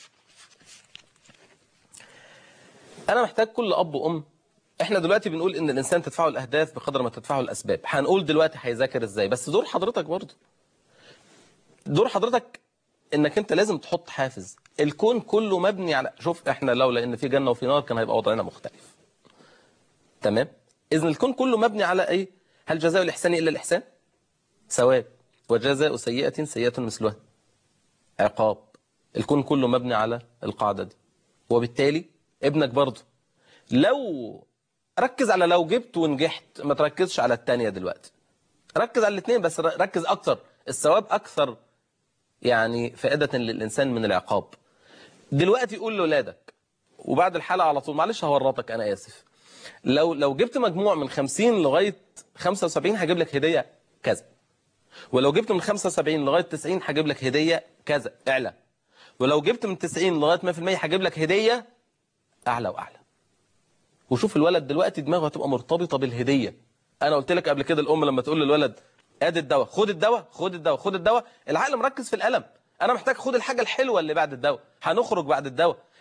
انا محتاج كل اب وام احنا دلوقتي بنقول ان الانسان تدفعه الاهداف بقدر ما تدفعه الاسباب هنقول دلوقتي هيذاكر ازاي بس دور حضرتك برضه دور حضرتك انك انت لازم تحط حافز الكون كله مبني على شوف احنا لولا ان في جنه وفي نار كان هيبقى وضعنا مختلف تمام اذا الكون كله مبني على ايه هل جزاء الاحسان الا الاحسان ثواب وجزاء سيئه سيئه مثلها عقاب الكون كله مبني على القاعده دي وبالتالي ابنك برضه لو ركز على لو جبت ونجحت ما تركزش على التانية دلوقتي ركز على الاثنين بس ر- ركز اكتر الثواب اكثر يعني فائدة للإنسان من العقاب دلوقتي قول لأولادك وبعد الحلقة على طول معلش هورطك أنا آسف لو لو جبت مجموع من 50 لغاية 75 هجيب لك هدية كذا ولو جبت من 75 لغاية 90 هجيب لك هدية كذا اعلى ولو جبت من 90 لغاية 100% هجيب لك هدية أعلى وأعلى وشوف الولد دلوقتي دماغه هتبقى مرتبطة بالهدية أنا قلت لك قبل كده الأم لما تقول للولد ادي الدواء خد الدواء خد الدواء خد الدواء العقل مركز في الألم أنا محتاج خد الحاجة الحلوة اللي بعد الدواء هنخرج بعد الدواء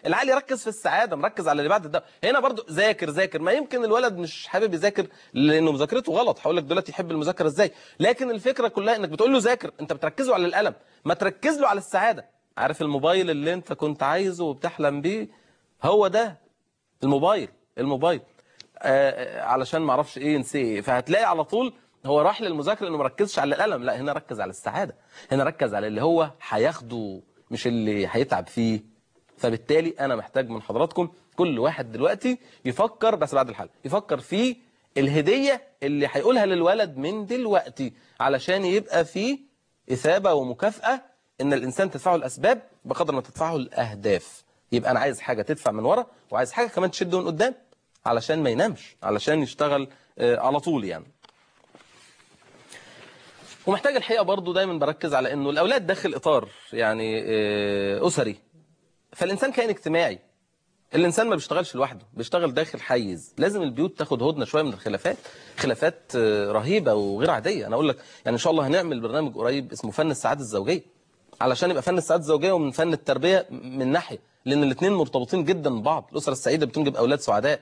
العقل يركز في السعاده مركز على اللي بعد ده هنا برضو ذاكر ذاكر ما يمكن الولد مش حابب يذاكر لانه مذاكرته غلط هقول لك دلوقتي يحب المذاكره ازاي لكن الفكره كلها انك بتقول له ذاكر انت بتركزه على القلم ما تركز له على السعاده عارف الموبايل اللي انت كنت عايزه وبتحلم بيه هو ده الموبايل الموبايل آه علشان ما اعرفش ايه نسي ايه فهتلاقي على طول هو راح للمذاكره انه مركزش على القلم لا هنا ركز على السعاده هنا ركز على اللي هو هياخده مش اللي هيتعب فيه فبالتالي انا محتاج من حضراتكم كل واحد دلوقتي يفكر بس بعد الحلقه يفكر في الهديه اللي هيقولها للولد من دلوقتي علشان يبقى في اثابه ومكافاه ان الانسان تدفعه الاسباب بقدر ما تدفعه الاهداف يبقى انا عايز حاجه تدفع من ورا وعايز حاجه كمان تشده من قدام علشان ما ينامش علشان يشتغل آه، على طول يعني ومحتاج الحقيقه برضو دايما بركز على انه الاولاد داخل اطار يعني آه، اسري فالانسان كائن اجتماعي الانسان ما بيشتغلش لوحده بيشتغل داخل حيز لازم البيوت تاخد هدنه شويه من الخلافات خلافات آه، رهيبه وغير عاديه انا اقول لك يعني ان شاء الله هنعمل برنامج قريب اسمه فن السعاده الزوجيه علشان يبقى فن السعاده الزوجيه ومن فن التربيه من ناحيه لان الاثنين مرتبطين جدا ببعض الاسره السعيده بتنجب اولاد سعداء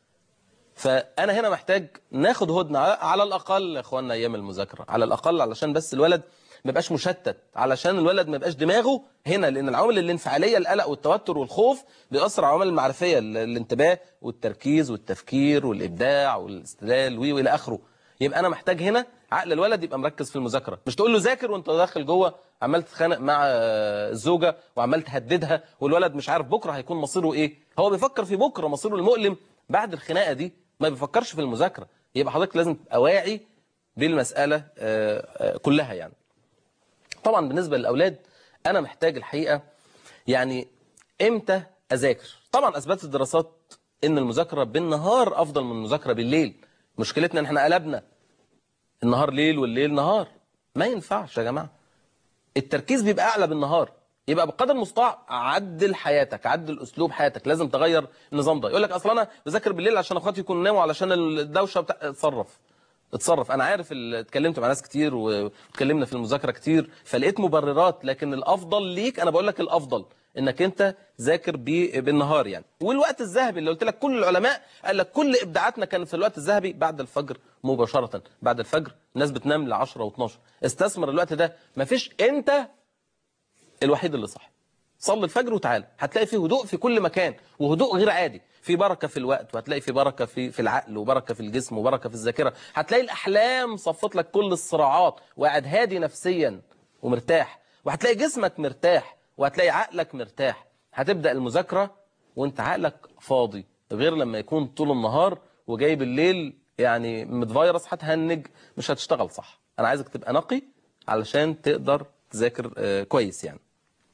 فانا هنا محتاج ناخد هدنه على- على الاقل يا اخوانا ايام المذاكره على الاقل علشان بس الولد ما يبقاش مشتت علشان الولد ما يبقاش دماغه هنا لان العوامل الانفعاليه القلق والتوتر والخوف بيأثر على العوامل المعرفيه ال- الانتباه والتركيز والتفكير والابداع والاستدلال و- والى اخره يبقى انا محتاج هنا عقل الولد يبقى مركز في المذاكره مش تقول له ذاكر وانت داخل جوه عمال تتخانق مع آه، الزوجه وعمال تهددها والولد مش عارف بكره هيكون مصيره ايه هو بيفكر في بكره مصيره المؤلم بعد الخناقه دي ما بيفكرش في المذاكره يبقى حضرتك لازم تبقى واعي بالمساله آه، آه، كلها يعني طبعا بالنسبه للاولاد انا محتاج الحقيقه يعني امتى اذاكر طبعا اثبتت الدراسات ان المذاكره بالنهار افضل من المذاكره بالليل مشكلتنا ان احنا قلبنا النهار ليل والليل نهار ما ينفعش يا جماعه التركيز بيبقى اعلى بالنهار يبقى بقدر المستطاع عدل حياتك عدل اسلوب حياتك لازم تغير النظام ده يقول لك اصل انا بذاكر بالليل عشان اخواتي يكونوا ناموا علشان الدوشه بتاع اتصرف اتصرف انا عارف ال- اتكلمت مع ناس كتير واتكلمنا في المذاكره كتير فلقيت مبررات لكن الافضل ليك انا بقول لك الافضل انك انت ذاكر بيه بالنهار يعني والوقت الذهبي اللي قلت لك كل العلماء قال لك كل ابداعاتنا كانت في الوقت الذهبي بعد الفجر مباشره بعد الفجر الناس بتنام ل 10 و12 استثمر الوقت ده مفيش انت الوحيد اللي صح صلي الفجر وتعالى هتلاقي فيه هدوء في كل مكان وهدوء غير عادي في بركه في الوقت وهتلاقي في بركه في في العقل وبركه في الجسم وبركه في الذاكره هتلاقي الاحلام صفت لك كل الصراعات وقاعد هادي نفسيا ومرتاح وهتلاقي جسمك مرتاح وهتلاقي عقلك مرتاح هتبدا المذاكره وانت عقلك فاضي غير لما يكون طول النهار وجاي بالليل يعني متفيروس هتهنج مش هتشتغل صح انا عايزك تبقى نقي علشان تقدر تذاكر آه، كويس يعني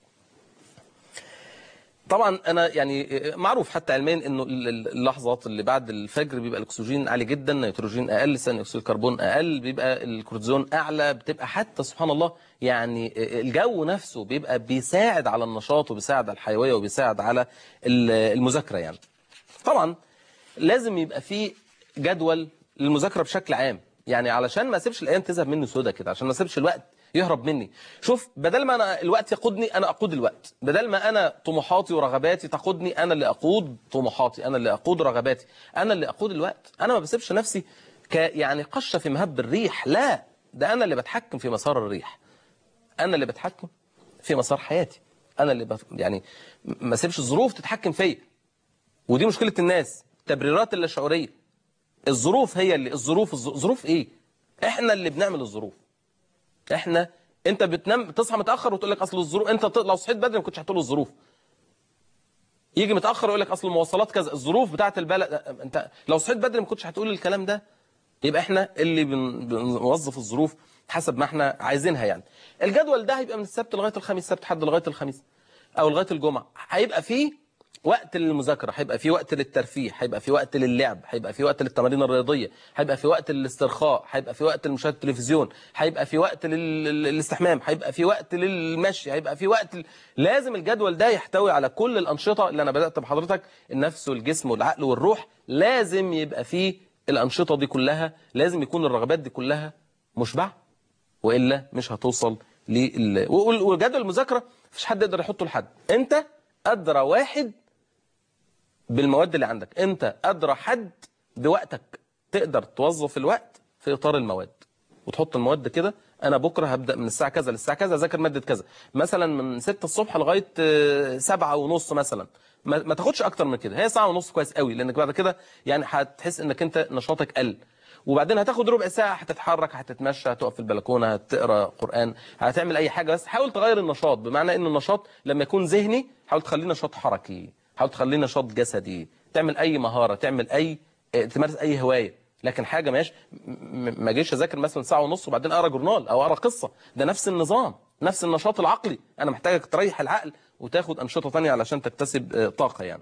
طبعا انا يعني معروف حتى علميا انه ال- ال- اللحظات اللي بعد الفجر بيبقى الاكسجين عالي جدا النيتروجين اقل ثاني اكسيد الكربون اقل بيبقى الكورتيزون اعلى بتبقى حتى سبحان الله يعني الجو نفسه بيبقى بيساعد على النشاط وبيساعد على الحيويه وبيساعد على ال- المذاكره يعني طبعا لازم يبقى في جدول للمذاكره بشكل عام يعني علشان ما اسيبش الايام تذهب مني سودا كده عشان ما اسيبش الوقت يهرب مني شوف بدل ما انا الوقت يقودني انا اقود الوقت بدل ما انا طموحاتي ورغباتي تقودني انا اللي اقود طموحاتي انا اللي اقود رغباتي انا اللي اقود الوقت انا ما بسيبش نفسي ك يعني قشه في مهب الريح لا ده انا اللي بتحكم في مسار الريح انا اللي بتحكم في مسار حياتي انا اللي بف... يعني ما اسيبش الظروف تتحكم فيا ودي مشكله الناس تبريرات اللا شعوريه الظروف هي اللي الظروف الظ- ظروف ايه احنا اللي بنعمل الظروف احنا انت بتنام تصحى متاخر وتقول لك اصل الظروف انت ط- لو صحيت بدري ما كنتش هتقول الظروف يجي متاخر ويقول لك اصل المواصلات كذا الظروف بتاعه البلد انت لو صحيت بدري ما كنتش هتقول الكلام ده يبقى احنا اللي بن- بنوظف الظروف حسب ما احنا عايزينها يعني الجدول ده هيبقى من السبت لغايه الخميس سبت حد لغايه الخميس او لغايه الجمعه هيبقى فيه وقت للمذاكره هيبقى في وقت للترفيه هيبقى في وقت للعب هيبقى في وقت للتمارين الرياضيه هيبقى في وقت للاسترخاء هيبقى في وقت لمشاهده التلفزيون هيبقى في وقت لل- للاستحمام هيبقى في وقت للمشي هيبقى في وقت ل... لازم الجدول ده يحتوي على كل الانشطه اللي انا بدات بحضرتك النفس والجسم والعقل والروح لازم يبقى فيه الانشطه دي كلها لازم يكون الرغبات دي كلها مشبعه والا مش هتوصل لل وال- وجدول المذاكره مفيش حد يقدر يحطه لحد انت ادرى واحد بالمواد اللي عندك انت ادرى حد بوقتك تقدر توظف الوقت في اطار المواد وتحط المواد كده انا بكره هبدا من الساعه كذا للساعه كذا اذاكر ماده كذا مثلا من 6 الصبح لغايه آه، 7 ونص مثلا ما, ما تاخدش اكتر من كده هي ساعه ونص كويس قوي لانك بعد كده يعني هتحس انك انت نشاطك قل وبعدين هتاخد ربع ساعه هتتحرك هتتمشى هتقف في البلكونه هتقرا قران هتعمل اي حاجه بس حاول تغير النشاط بمعنى ان النشاط لما يكون ذهني حاول تخليه نشاط حركي حاول تخليه نشاط جسدي تعمل اي مهاره تعمل اي اه، تمارس اي هوايه لكن حاجه ماشي م- ما اجيش اذاكر مثلا ساعه ونص وبعدين اقرا جورنال او اقرا قصه ده نفس النظام نفس النشاط العقلي انا محتاجك تريح العقل وتاخد انشطه ثانيه علشان تكتسب اه، طاقه يعني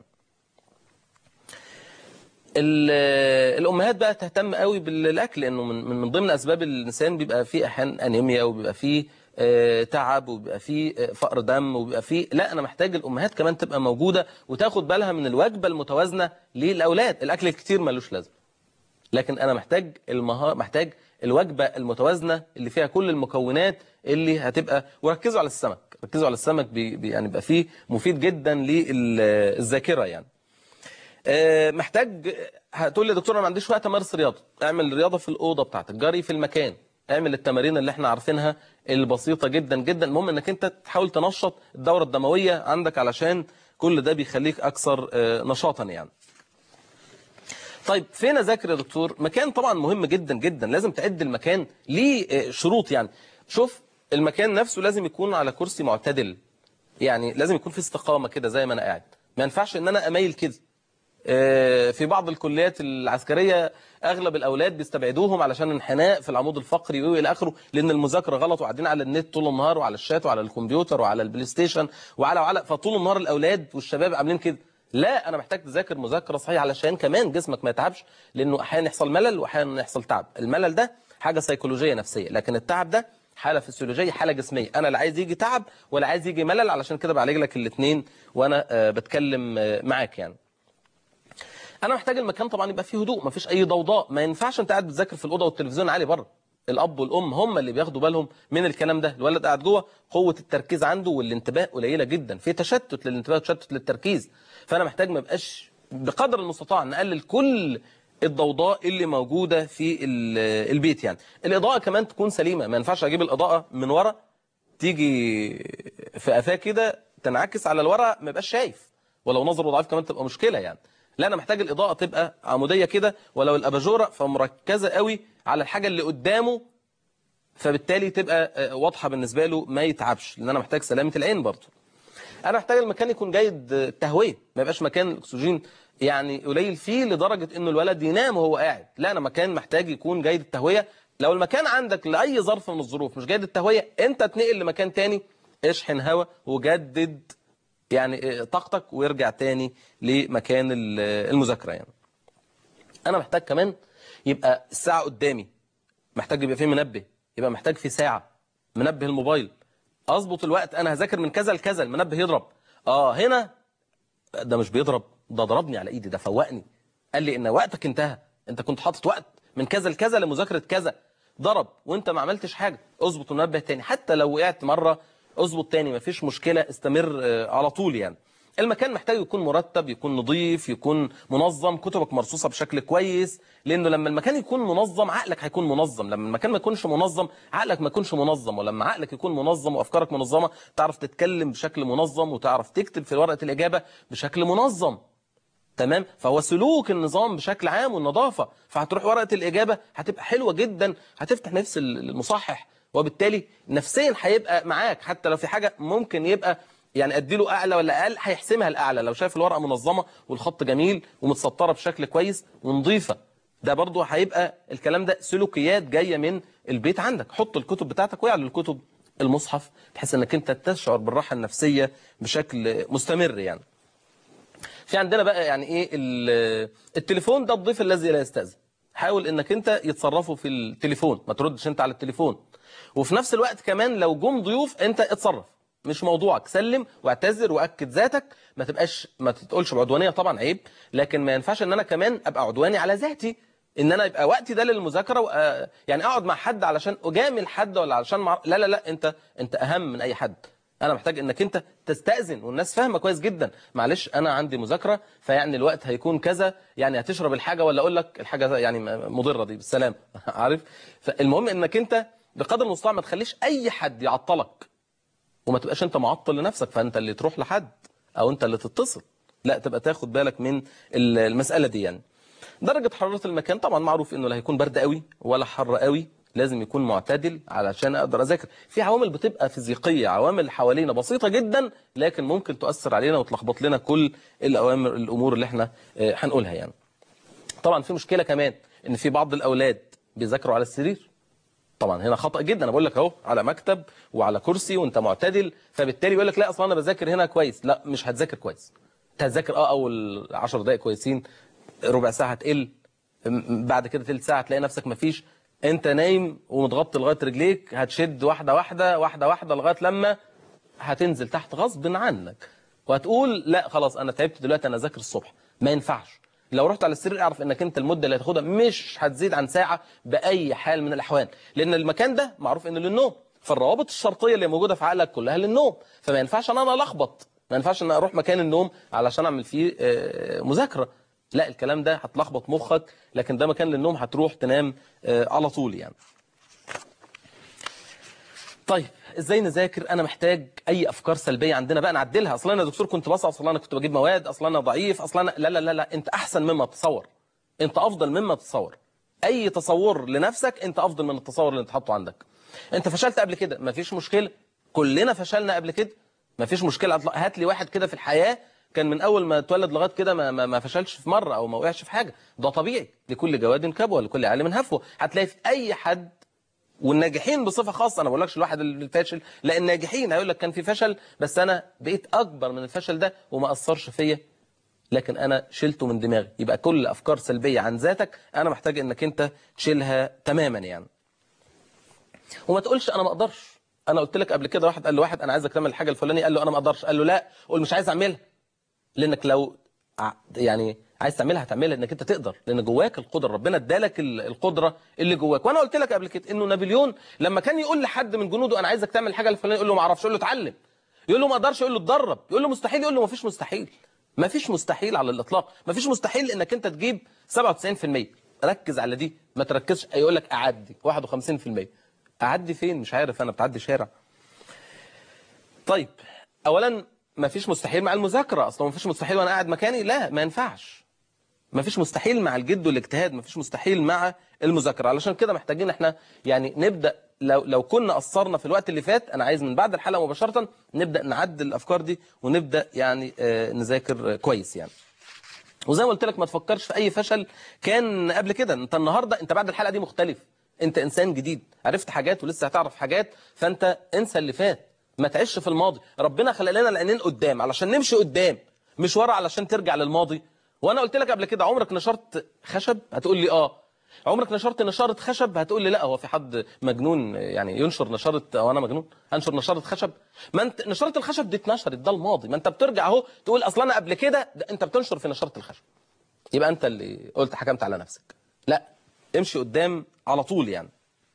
ال- الامهات بقى تهتم قوي بالاكل لانه من من من ضمن اسباب الانسان بيبقى فيه احيانا انيميا وبيبقى فيه آه، تعب وبيبقى فيه آه، فقر دم وبيبقى فيه لا انا محتاج الامهات كمان تبقى موجوده وتاخد بالها من الوجبه المتوازنه للاولاد الاكل الكتير ملوش لازمه لكن انا محتاج المهار محتاج الوجبه المتوازنه اللي فيها كل المكونات اللي هتبقى وركزوا على السمك ركزوا على السمك بي بي- يعني بيبقى فيه مفيد جدا للذاكره يعني آه، محتاج هتقول لي يا دكتور انا ما عنديش وقت امارس رياضه اعمل رياضه في الاوضه بتاعتك جري في المكان اعمل التمارين اللي احنا عارفينها البسيطه جدا جدا المهم انك انت تحاول تنشط الدوره الدمويه عندك علشان كل ده بيخليك اكثر آه، نشاطا يعني طيب فين اذاكر يا دكتور مكان طبعا مهم جدا جدا لازم تعد المكان ليه آه، شروط يعني شوف المكان نفسه لازم يكون على كرسي معتدل يعني لازم يكون في استقامه كده زي ما انا قاعد ما ينفعش ان انا اميل كده آه، في بعض الكليات العسكريه اغلب الاولاد بيستبعدوهم علشان انحناء في العمود الفقري والى اخره لان المذاكره غلط وقاعدين على النت طول النهار وعلى الشات وعلى الكمبيوتر وعلى البلاي ستيشن وعلى وعلى فطول النهار الاولاد والشباب عاملين كده لا انا محتاج تذاكر مذاكره صحيحه علشان كمان جسمك ما يتعبش لانه احيانا يحصل ملل واحيانا يحصل تعب الملل ده حاجه سيكولوجيه نفسيه لكن التعب ده حاله فسيولوجيه حاله جسميه انا لا عايز يجي تعب ولا عايز يجي ملل علشان كده بعالج لك الاثنين وانا آه، بتكلم آه، معاك يعني انا محتاج المكان طبعا يبقى فيه هدوء مفيش اي ضوضاء ما ينفعش انت قاعد بتذاكر في الاوضه والتلفزيون عالي بره الاب والام هم اللي بياخدوا بالهم من الكلام ده الولد قاعد جوه قوه التركيز عنده والانتباه قليله جدا في تشتت للانتباه وتشتت للتركيز فانا محتاج ما يبقاش بقدر المستطاع نقلل كل الضوضاء اللي موجوده في ال- البيت يعني الاضاءه كمان تكون سليمه ما ينفعش اجيب الاضاءه من ورا تيجي في قفاه كده تنعكس على الورق ما يبقاش شايف ولو نظره ضعيف كمان تبقى مشكله يعني لا انا محتاج الاضاءه تبقى عموديه كده ولو الاباجوره فمركزه قوي على الحاجه اللي قدامه فبالتالي تبقى آه، واضحه بالنسبه له ما يتعبش لان انا محتاج سلامه العين برضه انا محتاج المكان يكون جيد التهويه ما يبقاش مكان الاكسجين يعني قليل فيه لدرجه انه الولد ينام وهو قاعد لا انا مكان محتاج يكون جيد التهويه لو المكان عندك لاي ظرف من الظروف مش جيد التهويه انت تنقل لمكان تاني اشحن هواء وجدد يعني طاقتك ويرجع تاني لمكان ال- المذاكره يعني انا محتاج كمان يبقى الساعه قدامي محتاج يبقى فيه منبه يبقى محتاج في ساعه منبه الموبايل اظبط الوقت انا هذاكر من كذا لكذا المنبه يضرب اه هنا ده مش بيضرب ده ضربني على ايدي ده فوقني قال لي ان وقتك انتهى انت كنت حاطط وقت من كذا لكذا لمذاكره كذا ضرب وانت ما عملتش حاجه اظبط المنبه تاني حتى لو وقعت مره اظبط تاني مفيش مشكله استمر آه، على طول يعني المكان محتاج يكون مرتب يكون نظيف يكون منظم كتبك مرصوصه بشكل كويس لانه لما المكان يكون منظم عقلك هيكون منظم لما المكان ما يكونش منظم عقلك ما يكونش منظم ولما عقلك يكون منظم وافكارك منظمه تعرف تتكلم بشكل منظم وتعرف تكتب في ورقه الاجابه بشكل منظم تمام فهو سلوك النظام بشكل عام والنظافه فهتروح ورقه الاجابه هتبقى حلوه جدا هتفتح نفس المصحح وبالتالي نفسيا هيبقى معاك حتى لو في حاجه ممكن يبقى يعني اديله اعلى ولا اقل هيحسمها الاعلى لو شايف الورقه منظمه والخط جميل ومتسطره بشكل كويس ونظيفه ده برضه هيبقى الكلام ده سلوكيات جايه من البيت عندك حط الكتب بتاعتك وعلى الكتب المصحف بحيث انك انت تشعر بالراحه النفسيه بشكل مستمر يعني في عندنا بقى يعني ايه ال- التليفون ده الضيف الذي لا يستأذن حاول انك انت يتصرفوا في التليفون ما تردش انت على التليفون وفي نفس الوقت كمان لو جم ضيوف انت اتصرف مش موضوعك سلم واعتذر واكد ذاتك ما تبقاش ما تقولش بعدوانيه طبعا عيب لكن ما ينفعش ان انا كمان ابقى عدواني على ذاتي ان انا يبقى وقتي ده للمذاكره وأ... يعني اقعد مع حد علشان اجامل حد ولا علشان مع... لا لا لا انت انت اهم من اي حد انا محتاج انك انت تستاذن والناس فاهمه كويس جدا معلش انا عندي مذاكره فيعني الوقت هيكون كذا يعني هتشرب الحاجه ولا اقول لك الحاجه يعني مضره دي بالسلام عارف فالمهم انك انت بقدر المستطاع ما تخليش اي حد يعطلك وما تبقاش انت معطل لنفسك فانت اللي تروح لحد او انت اللي تتصل لا تبقى تاخد بالك من ال- المساله دي يعني درجه حراره المكان طبعا معروف انه لا هيكون برد قوي ولا حر قوي لازم يكون معتدل علشان اقدر اذاكر في عوامل بتبقى فيزيقيه عوامل حوالينا بسيطه جدا لكن ممكن تؤثر علينا وتلخبط لنا كل الاوامر الامور اللي احنا آه، هنقولها يعني طبعا في مشكله كمان ان في بعض الاولاد بيذاكروا على السرير طبعا هنا خطا جدا انا بقول لك اهو على مكتب وعلى كرسي وانت معتدل فبالتالي يقول لك لا اصلا انا بذاكر هنا كويس لا مش هتذاكر كويس انت هتذاكر اه اول 10 دقائق كويسين ربع ساعه هتقل م- بعد كده تلت ساعه هتلاقي نفسك مفيش انت نايم ومتغطي لغايه رجليك هتشد واحده واحده واحده واحده لغايه لما هتنزل تحت غصب عنك وهتقول لا خلاص انا تعبت دلوقتي انا اذاكر الصبح ما ينفعش لو رحت على السرير اعرف انك انت المده اللي هتاخدها مش هتزيد عن ساعه باي حال من الاحوال لان المكان ده معروف انه للنوم فالروابط الشرطيه اللي موجوده في عقلك كلها للنوم فما ينفعش ان انا الخبط ما ينفعش ان اروح مكان النوم علشان اعمل فيه آه، مذاكره لا الكلام ده هتلخبط مخك لكن ده مكان للنوم هتروح تنام آه، على طول يعني طيب ازاي نذاكر انا محتاج اي افكار سلبيه عندنا بقى نعدلها اصلا انا يا دكتور كنت بصعب اصلا انا كنت بجيب مواد اصلا انا ضعيف اصلا أنا... لا لا لا لا انت احسن مما تتصور انت افضل مما تتصور اي تصور لنفسك انت افضل من التصور اللي انت حاطه عندك انت فشلت قبل كده مفيش مشكله كلنا فشلنا قبل كده مفيش مشكله أطلع- هات لي واحد كده في الحياه كان من اول ما اتولد لغايه كده ما, ما, ما فشلش في مره او ما وقعش في حاجه ده طبيعي لكل جواد كبوه لكل عالم هفوه هتلاقي في اي حد والناجحين بصفه خاصه انا ما بقولكش الواحد الفاشل لا الناجحين هيقول لك كان في فشل بس انا بقيت اكبر من الفشل ده وما اثرش فيا لكن انا شلته من دماغي يبقى كل افكار سلبيه عن ذاتك انا محتاج انك انت تشيلها تماما يعني وما تقولش انا ما اقدرش انا قلت لك قبل كده واحد قال لواحد انا عايزك تعمل الحاجه الفلانيه قال له انا ما اقدرش قال له لا قول مش عايز اعملها لانك لو ع- يعني عايز تعملها هتعملها انك انت تقدر لان جواك القدره ربنا ادالك ال- القدره اللي جواك وانا قلت لك قبل كده انه نابليون لما كان يقول لحد من جنوده انا عايزك تعمل الحاجه الفلانيه يقول له ما اعرفش يقول له اتعلم يقول له ما اقدرش يقول له اتدرب يقول له مستحيل يقول له ما فيش مستحيل ما فيش مستحيل على الاطلاق ما فيش مستحيل انك انت تجيب 97% ركز على دي ما تركزش يقول لك اعدي 51% اعدي فين مش عارف انا بتعدي شارع طيب اولا ما فيش مستحيل مع المذاكره اصلا ما فيش مستحيل وانا قاعد مكاني لا ما ينفعش ما فيش مستحيل مع الجد والاجتهاد ما فيش مستحيل مع المذاكره علشان كده محتاجين احنا يعني نبدا لو لو كنا قصرنا في الوقت اللي فات انا عايز من بعد الحلقه مباشره نبدا نعدل الافكار دي ونبدا يعني آه، نذاكر آه، كويس يعني وزي ما قلت لك ما تفكرش في اي فشل كان قبل كده انت النهارده انت بعد الحلقه دي مختلف انت انسان جديد عرفت حاجات ولسه هتعرف حاجات فانت انسى اللي فات ما تعيش في الماضي ربنا خلق لنا العينين قدام علشان نمشي قدام مش ورا علشان ترجع للماضي وانا قلت لك قبل كده عمرك نشرت خشب هتقول لي اه عمرك نشرت نشارة خشب هتقول لي لا هو في حد مجنون يعني ينشر نشارة او انا مجنون انشر نشارة خشب ما انت نشارة الخشب دي اتنشرت ده الماضي ما انت بترجع اهو تقول اصلا انا قبل كده ده انت بتنشر في نشارة الخشب يبقى انت اللي قلت حكمت على نفسك لا امشي قدام على طول يعني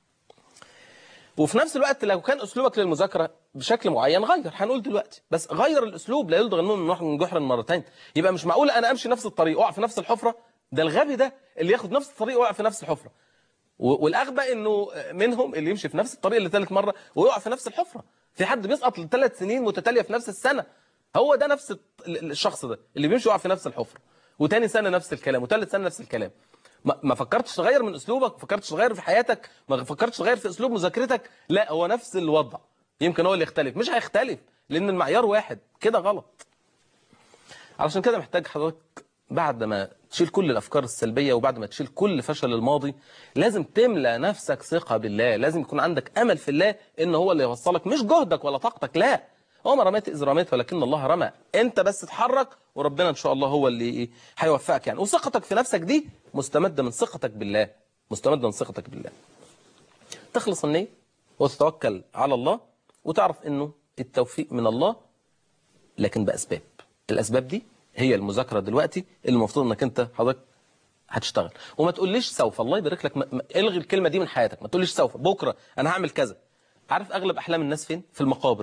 وفي نفس الوقت لو كان اسلوبك للمذاكره بشكل معين غير هنقول دلوقتي بس غير الاسلوب لا يلدغ المؤمن من جحر مرتين يبقى مش معقول انا امشي نفس الطريق واقع في نفس الحفره ده الغبي ده اللي ياخد نفس الطريق ويقع في نفس الحفره و- والاغبى انه منهم اللي يمشي في نفس الطريق لثالث مره ويقع في نفس الحفره في حد بيسقط لثلاث سنين متتاليه في نفس السنه هو ده نفس الط- ال- الشخص ده اللي بيمشي يقع في نفس الحفره وتاني سنه نفس الكلام وثالث سنه نفس الكلام ما ما فكرتش تغير من اسلوبك ما فكرتش تغير في حياتك ما فكرتش تغير في اسلوب مذاكرتك لا هو نفس الوضع يمكن هو اللي يختلف مش هيختلف لان المعيار واحد كده غلط علشان كده محتاج حضرتك بعد ما تشيل كل الافكار السلبيه وبعد ما تشيل كل فشل الماضي لازم تملى نفسك ثقه بالله لازم يكون عندك امل في الله ان هو اللي يوصلك مش جهدك ولا طاقتك لا هو ما رميت اذ رميت ولكن الله رمى انت بس اتحرك وربنا ان شاء الله هو اللي هيوفقك يعني وثقتك في نفسك دي مستمده من ثقتك بالله مستمده من ثقتك بالله تخلص النية وتتوكل على الله وتعرف انه التوفيق من الله لكن بأسباب الأسباب دي هي المذاكرة دلوقتي اللي المفروض انك انت حضرتك هتشتغل وما تقوليش سوف الله يبارك لك ما- ما- الغي الكلمة دي من حياتك ما تقوليش سوف بكرة انا هعمل كذا عارف اغلب احلام الناس فين في المقابر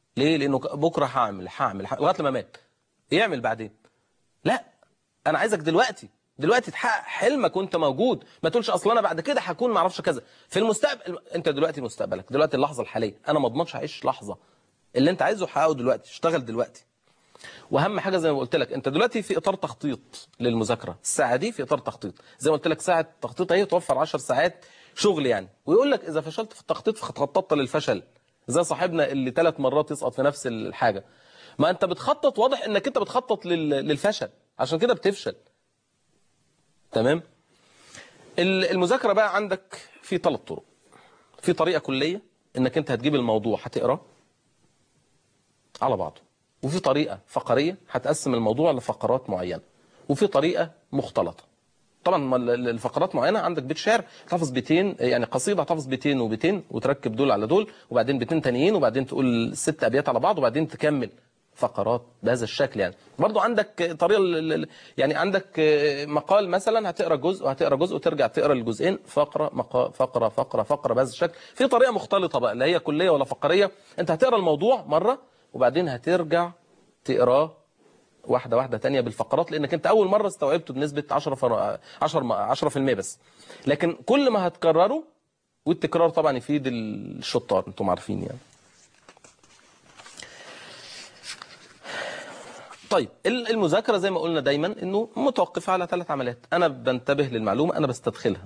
ليه لانه ك- بكره هعمل هعمل هعمل، لغايه لما مات يعمل بعدين لا انا عايزك دلوقتي دلوقتي تحقق حلمك وانت موجود ما تقولش اصل انا بعد كده هكون ما اعرفش كذا في المستقبل انت دلوقتي مستقبلك دلوقتي اللحظه الحاليه انا ما اضمنش هعيش لحظه اللي انت عايزه حققه دلوقتي اشتغل دلوقتي واهم حاجه زي ما قلت لك انت دلوقتي في اطار تخطيط للمذاكره الساعه دي في اطار تخطيط زي ما قلت لك ساعه تخطيط اهي توفر 10 ساعات شغل يعني ويقول لك اذا فشلت في التخطيط فقد خططت للفشل زي صاحبنا اللي ثلاث مرات يسقط في نفس الحاجه ما انت بتخطط واضح انك انت بتخطط لل- للفشل عشان كده بتفشل تمام ال- المذاكره بقى عندك في ثلاث طرق في طريقه كليه انك انت هتجيب الموضوع هتقراه على بعضه وفي طريقة فقرية هتقسم الموضوع لفقرات معينة وفي طريقة مختلطة طبعا ما ال- ال- الفقرات معينة عندك بيت شعر تحفظ بيتين يعني قصيدة هتحفظ بيتين وبيتين وتركب دول على دول وبعدين بيتين تانيين وبعدين تقول ست أبيات على بعض وبعدين تكمل فقرات بهذا الشكل يعني برضو عندك طريقة ال- ال- يعني عندك مقال مثلا هتقرا جزء وهتقرا جزء وترجع تقرا الجزئين فقرة مقا فقرة فقرة فقرة بهذا الشكل في طريقة مختلطة بقى لا هي كلية ولا فقرية انت هتقرا الموضوع مرة وبعدين هترجع تقراه واحده واحده تانية بالفقرات لانك انت اول مره استوعبته بنسبه 10 فر... 10 10% بس لكن كل ما هتكرره والتكرار طبعا يفيد الشطار انتم عارفين يعني طيب ال- المذاكره زي ما قلنا دايما انه متوقفه على ثلاث عمليات انا بنتبه للمعلومه انا بستدخلها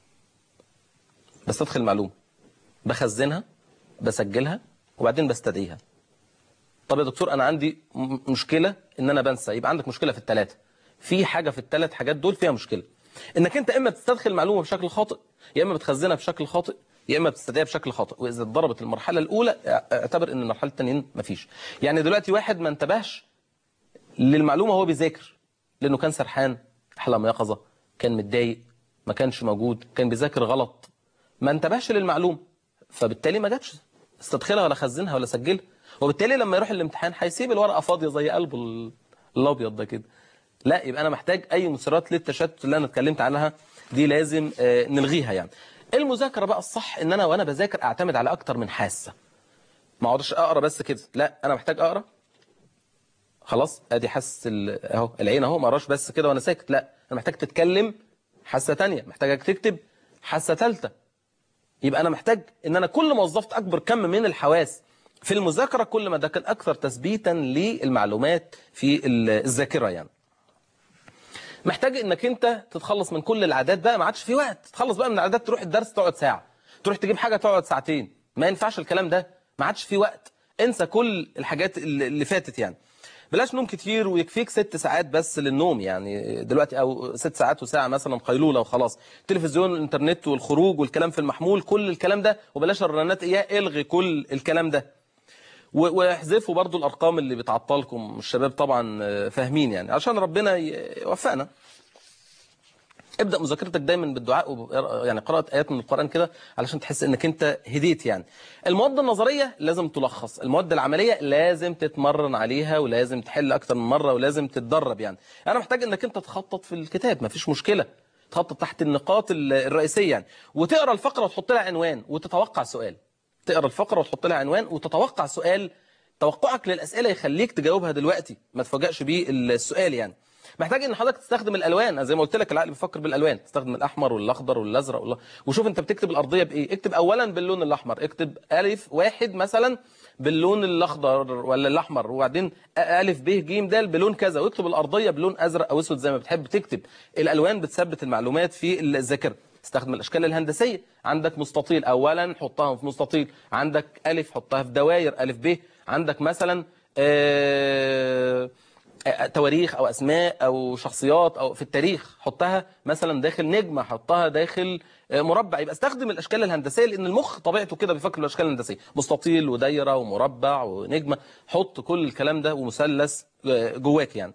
بستدخل المعلومه بخزنها بسجلها وبعدين بستدعيها طب يا دكتور انا عندي م- مشكله ان انا بنسى يبقى عندك مشكله في الثلاثه في حاجه في الثلاث حاجات دول فيها مشكله انك انت اما بتستدخل المعلومه بشكل خاطئ يا اما بتخزنها بشكل خاطئ يا اما بتستدعيها بشكل خاطئ واذا اتضربت المرحله الاولى اعتبر ان المرحله الثانيين مفيش يعني دلوقتي واحد ما انتبهش للمعلومه وهو بيذاكر لانه كان سرحان احلام يقظه كان متضايق ما كانش موجود كان بيذاكر غلط ما انتبهش للمعلومه فبالتالي ما جاتش استدخلها ولا خزنها ولا سجلها وبالتالي لما يروح الامتحان هيسيب الورقه فاضيه زي قلبه ال- الابيض ده كده لا يبقى انا محتاج اي مسيرات للتشتت اللي انا اتكلمت عنها دي لازم آه، نلغيها يعني المذاكره بقى الصح ان انا وانا بذاكر اعتمد على اكتر من حاسه ما اقعدش اقرا بس كده لا انا محتاج اقرا خلاص ادي حاسه ال- اهو العين اهو ما اقراش بس كده وانا ساكت لا انا محتاج تتكلم حاسه تانية محتاجك تكتب حاسه ثالثه يبقى انا محتاج ان انا كل ما وظفت اكبر كم من الحواس في المذاكره كل ما ده كان اكثر تثبيتا للمعلومات في ال- الذاكره يعني محتاج انك انت تتخلص من كل العادات بقى ما عادش في وقت تخلص بقى من العادات تروح الدرس تقعد ساعه تروح تجيب حاجه تقعد ساعتين ما ينفعش الكلام ده ما عادش في وقت انسى كل الحاجات اللي اللي فاتت يعني بلاش نوم كتير ويكفيك ست ساعات بس للنوم يعني دلوقتي او ست ساعات وساعه مثلا قيلوله وخلاص التلفزيون والانترنت والخروج والكلام في المحمول كل الكلام ده وبلاش الرنات اياه الغي كل الكلام ده و- واحذفوا برضو الارقام اللي بتعطلكم الشباب طبعا آه، فاهمين يعني عشان ربنا ي- يوفقنا ابدا مذاكرتك دايما بالدعاء وب... يعني قراءه ايات من القران كده علشان تحس انك انت هديت يعني المواد النظريه لازم تلخص المواد العمليه لازم تتمرن عليها ولازم تحل اكتر من مره ولازم تتدرب يعني انا محتاج انك انت تخطط في الكتاب مفيش مشكله تخطط تحت النقاط ال- الرئيسيه يعني وتقرا الفقره وتحط لها عنوان وتتوقع سؤال تقرا الفقره وتحط لها عنوان وتتوقع سؤال توقعك للاسئله يخليك تجاوبها دلوقتي ما تفاجئش بيه السؤال يعني محتاج ان حضرتك تستخدم الالوان أنا زي ما قلت لك العقل بيفكر بالالوان تستخدم الاحمر والاخضر والازرق والله وشوف انت بتكتب الارضيه بايه اكتب اولا باللون الاحمر اكتب الف واحد مثلا باللون الاخضر ولا الاحمر وبعدين الف ب ج د بلون كذا واكتب الارضيه بلون ازرق او اسود زي ما بتحب تكتب الالوان بتثبت المعلومات في الذاكره استخدم الاشكال الهندسيه عندك مستطيل اولا حطها في مستطيل عندك الف حطها في دوائر الف ب عندك مثلا آه تواريخ او اسماء او شخصيات او في التاريخ حطها مثلا داخل نجمه حطها داخل مربع يبقى استخدم الاشكال الهندسيه لان المخ طبيعته كده بيفكر بالاشكال الهندسيه مستطيل ودايره ومربع ونجمه حط كل الكلام ده ومثلث جواك يعني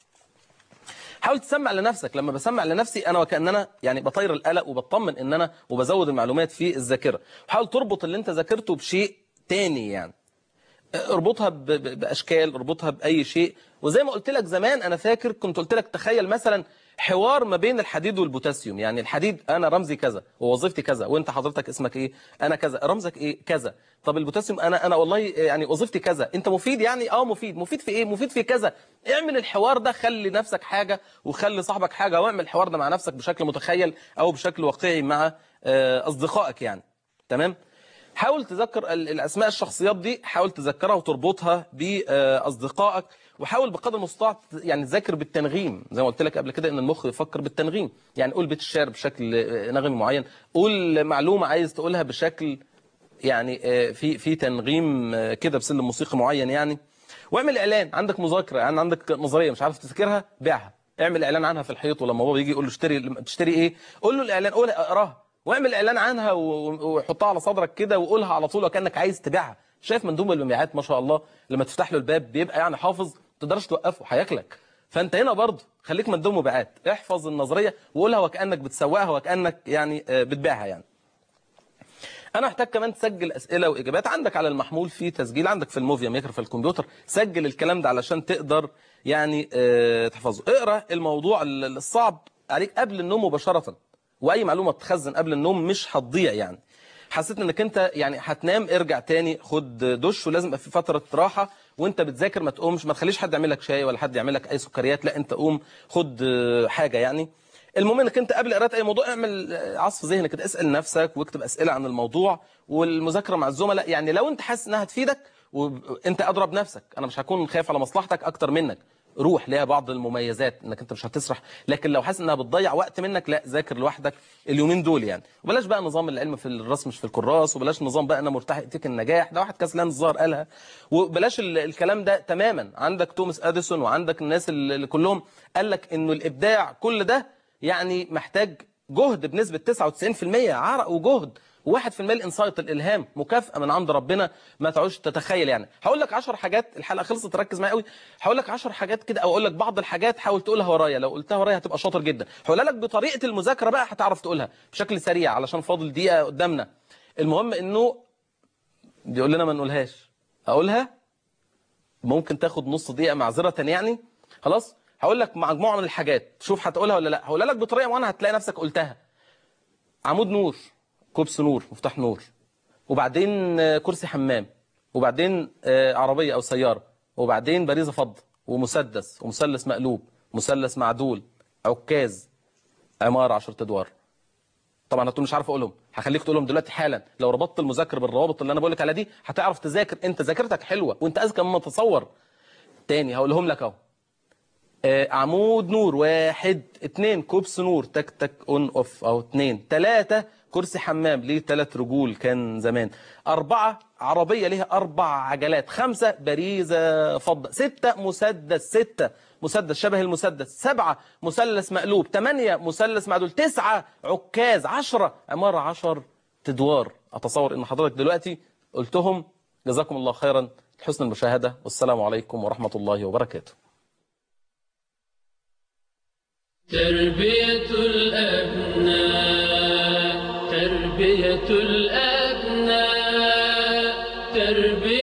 حاول تسمع لنفسك لما بسمع لنفسي انا وكاننا يعني بطير القلق وبطمن ان انا وبزود المعلومات في الذاكره حاول تربط اللي انت ذاكرته بشيء تاني يعني اربطها ب- ب- باشكال اربطها باي شيء وزي ما قلت لك زمان انا فاكر كنت قلت لك تخيل مثلا حوار ما بين الحديد والبوتاسيوم يعني الحديد انا رمزي كذا ووظيفتي كذا وانت حضرتك اسمك ايه انا كذا رمزك ايه كذا طب البوتاسيوم انا انا والله يعني وظيفتي كذا انت مفيد يعني اه مفيد مفيد في ايه مفيد في كذا اعمل الحوار ده خلي نفسك حاجه وخلي صاحبك حاجه واعمل الحوار ده مع نفسك بشكل متخيل او بشكل واقعي مع آه، اصدقائك يعني تمام حاول تذكر ال- الاسماء الشخصيات دي حاول تذكرها وتربطها باصدقائك وحاول بقدر المستطاع ت- يعني تذاكر بالتنغيم زي ما قلت لك قبل كده ان المخ يفكر بالتنغيم يعني قول بيت الشعر بشكل آه، نغمي معين قول معلومه عايز تقولها بشكل يعني آه، في في تنغيم آه، كده بسلم موسيقي معين يعني واعمل اعلان عندك مذاكره يعني عندك نظريه مش عارف تذاكرها بيعها اعمل اعلان عنها في الحيط ولما بابا يجي يقول له اشتري تشتري ايه قول له الاعلان قول اقراها واعمل اعلان عنها و- وحطها على صدرك كده وقولها على طول وكانك عايز تبيعها شايف مندوب المبيعات ما شاء الله لما تفتح له الباب بيبقى يعني حافظ ما تقدرش توقفه هياكلك فانت هنا برضه خليك مندوب مبيعات احفظ النظريه وقولها وكانك بتسوقها وكانك يعني آه، بتبيعها يعني انا محتاج كمان تسجل اسئله واجابات عندك على المحمول في تسجيل عندك في الموفيا ميكر في الكمبيوتر سجل الكلام ده علشان تقدر يعني آه، تحفظه اقرا الموضوع ال- الصعب عليك قبل النوم مباشره واي معلومه تخزن قبل النوم مش هتضيع يعني حسيت انك انت يعني هتنام ارجع تاني خد دش ولازم يبقى في فتره راحه وانت بتذاكر ما تقومش ما تخليش حد يعمل لك شاي ولا حد يعمل لك اي سكريات لا انت قوم خد آه، حاجه يعني المهم انك انت قبل قراءه اي موضوع اعمل آه، عصف ذهني كده اسال نفسك واكتب اسئله عن الموضوع والمذاكره مع الزملاء يعني لو انت حاسس انها هتفيدك وانت اضرب نفسك انا مش هكون خايف على مصلحتك اكتر منك روح ليها بعض المميزات انك انت مش هتسرح لكن لو حاسس انها بتضيع وقت منك لا ذاكر لوحدك اليومين دول يعني وبلاش بقى نظام العلم في الرسم مش في الكراس وبلاش نظام بقى انا مرتاح ائتيك النجاح ده واحد كسلان الظاهر قالها وبلاش ال- الكلام ده تماما عندك توماس اديسون وعندك الناس اللي اللي كلهم قال لك انه الابداع كل ده يعني محتاج جهد بنسبة 99% عرق وجهد وواحد في المية الانسايت الالهام مكافأة من عند ربنا ما تعوش تتخيل يعني هقول لك 10 حاجات الحلقة خلصت ركز معايا قوي هقول لك 10 حاجات كده او اقول لك بعض الحاجات حاول تقولها ورايا لو قلتها ورايا هتبقى شاطر جدا هقولها لك بطريقة المذاكرة بقى هتعرف تقولها بشكل سريع علشان فاضل دقيقة قدامنا المهم انه بيقول لنا ما نقولهاش اقولها ممكن تاخد نص دقيقة معذرة يعني خلاص هقول لك مجموعة من الحاجات شوف هتقولها ولا لا هقولها لك بطريقة معينة هتلاقي نفسك قلتها عمود نور كوبس نور مفتاح نور وبعدين آه، كرسي حمام وبعدين آه، عربية أو سيارة وبعدين باريزة فضة ومسدس ومثلث مقلوب مثلث معدول عكاز عمارة عشرة أدوار طبعا هتقول مش عارف اقولهم هخليك تقولهم دلوقتي حالا لو ربطت المذاكره بالروابط اللي انا بقول لك عليها دي هتعرف تذاكر انت ذاكرتك حلوه وانت اذكى مما تتصور تاني هقولهم لك اهو آه، عمود نور واحد اتنين كوبس نور تك تك اون اوف او اتنين تلاتة كرسي حمام ليه تلات رجول كان زمان أربعة عربية ليها أربع عجلات خمسة باريزة فضة ستة مسدس ستة مسدس شبه المسدس سبعة مثلث مقلوب تمانية مثلث معدول تسعة عكاز عشرة عمارة عشر تدوار أتصور إن حضرتك دلوقتي قلتهم جزاكم الله خيرا حسن المشاهدة والسلام عليكم ورحمة الله وبركاته تربية الأبناء تربية الأبناء تربية